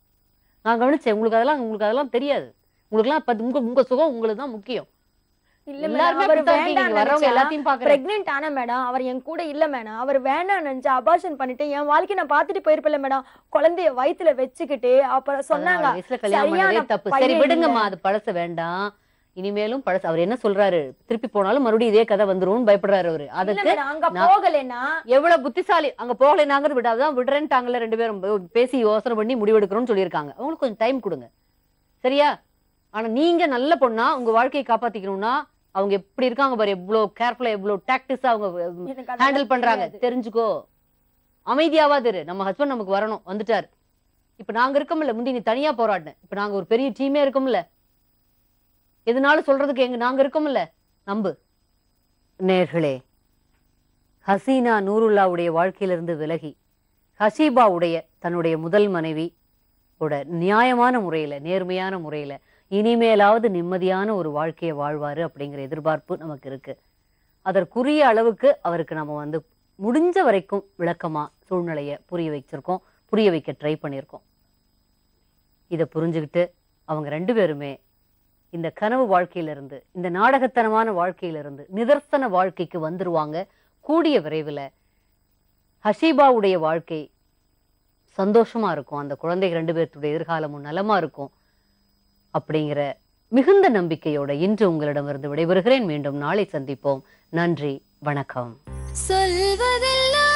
நான் கவனிச்சேன் உங்களுக்கு அதெல்லாம் உங்களுக்கு அதெல்லாம் தெரியாது உங்களுக்குலாம் இப்ப உங்க உங்க சுகம் உங்களுக்கு தான் முக்கியம் இல்ல madam, எல்லாருமே அவர் அப்படித்தான் இருக்கீங்க. வேண்டாம்னு இங்க வர்றவங்க நினைச்சா, எல்லாத்தையும் பாக்குறேன் பிரெக்னென்ட் ஆன மேடம் அவர் என் கூட இல்ல மேடம் அவர் வேண்டாம் நினைச்சு அபார்ஷன் பண்ணிட்டு என் வாழ்க்கை நான் பாத்துட்டு போயிருப்பேன் மேடம் குழந்தைய வயித்துல வச்சுக்கிட்டு அப்புறம் சொன்னாங்க பதினாலு வயசுல கல்யாணம் பண்ணதே சரியான தப்பு சரி பையன் விடுங்கம்மா அது பழச வேண்டாம் இனிமேலும் பழச அவர் என்ன சொல்றாரு திருப்பி போனாலும் மறுபடியும் இதே கதை வந்துரும்னு பயப்படுறாரு அவரு இல்ல அதுக்கு madam, அங்க நான்- போகலைன்னா எவ்வளவு புத்திசாலி அங்க போகலைனாங்கிறது விட அதான் விடுறேன்ட்டாங்கல்ல ரெண்டு பேரும் பே- பேசி யோசனை பண்ணி முடிவெடுக்கிறோம்னு சொல்லியிருக்காங்க அவங்களுக்கு கொஞ்சம் டைம் கொடுங்க சரியா ஆனா நீங்க நல்ல பொண்ணா உங்க வாழ்க்கையை காப்பாத்திக்கணும்னா அவங்க எப்படி இருக்காங்க பாரு எவ்வளவு கேர்ஃபுல்லா எவ்வளவு டாக்டிஸா அவங்க எனக்கு அதெல்லாம் ஹேண்டில் பண்றாங்க தெரியாது. தெரிஞ்சுக்கோ அமைதியாவாது இரு நம்ம ஹஸ்பண்ட் நமக்கு வரணும் வந்துட்டாரு இப்ப நாங்க இருக்கோம்ல முந்தி நீ தனியா போராடின இப்ப நாங்க ஒரு பெரிய டீமே இருக்கோம்ல எதுனாலும் சொல்றதுக்கு எங்க நாங்க இருக்கோம்ல நம்பு நேர்களே ஹசீனா நூருல்லாவுடைய வாழ்க்கையிலிருந்து விலகி ஹசீபாவுடைய தன்னுடைய முதல் மனைவி ஓட நியாயமான முறையில நேர்மையான முறையில இனிமேலாவது நிம்மதியான ஒரு வாழ்க்கையை வாழ்வாரு அப்படிங்கிற எதிர்பார்ப்பு நமக்கு இருக்கு அதற்குரிய அளவுக்கு அவருக்கு நம்ம வந்து முடிஞ்ச வரைக்கும் விளக்கமா சூழ்நிலையை புரிய வச்சிருக்கோம் புரிய வைக்க ட்ரை பண்ணியிருக்கோம் இதை புரிஞ்சுக்கிட்டு அவங்க ரெண்டு பேருமே இந்த கனவு வாழ்க்கையிலிருந்து இந்த நாடகத்தனமான வாழ்க்கையிலிருந்து நிதர்சன வாழ்க்கைக்கு வந்துருவாங்க கூடிய விரைவில் ஹஷீபாவுடைய வாழ்க்கை சந்தோஷமா இருக்கும் அந்த குழந்தைகள் ரெண்டு பேர்த்துடைய எதிர்காலமும் நலமா இருக்கும் அப்படிங்கிற மிகுந்த நம்பிக்கையோட இன்று உங்களிடமிருந்து விடைபெறுகிறேன் மீண்டும் நாளை சந்திப்போம் நன்றி வணக்கம் சொல்வதெல்லாம்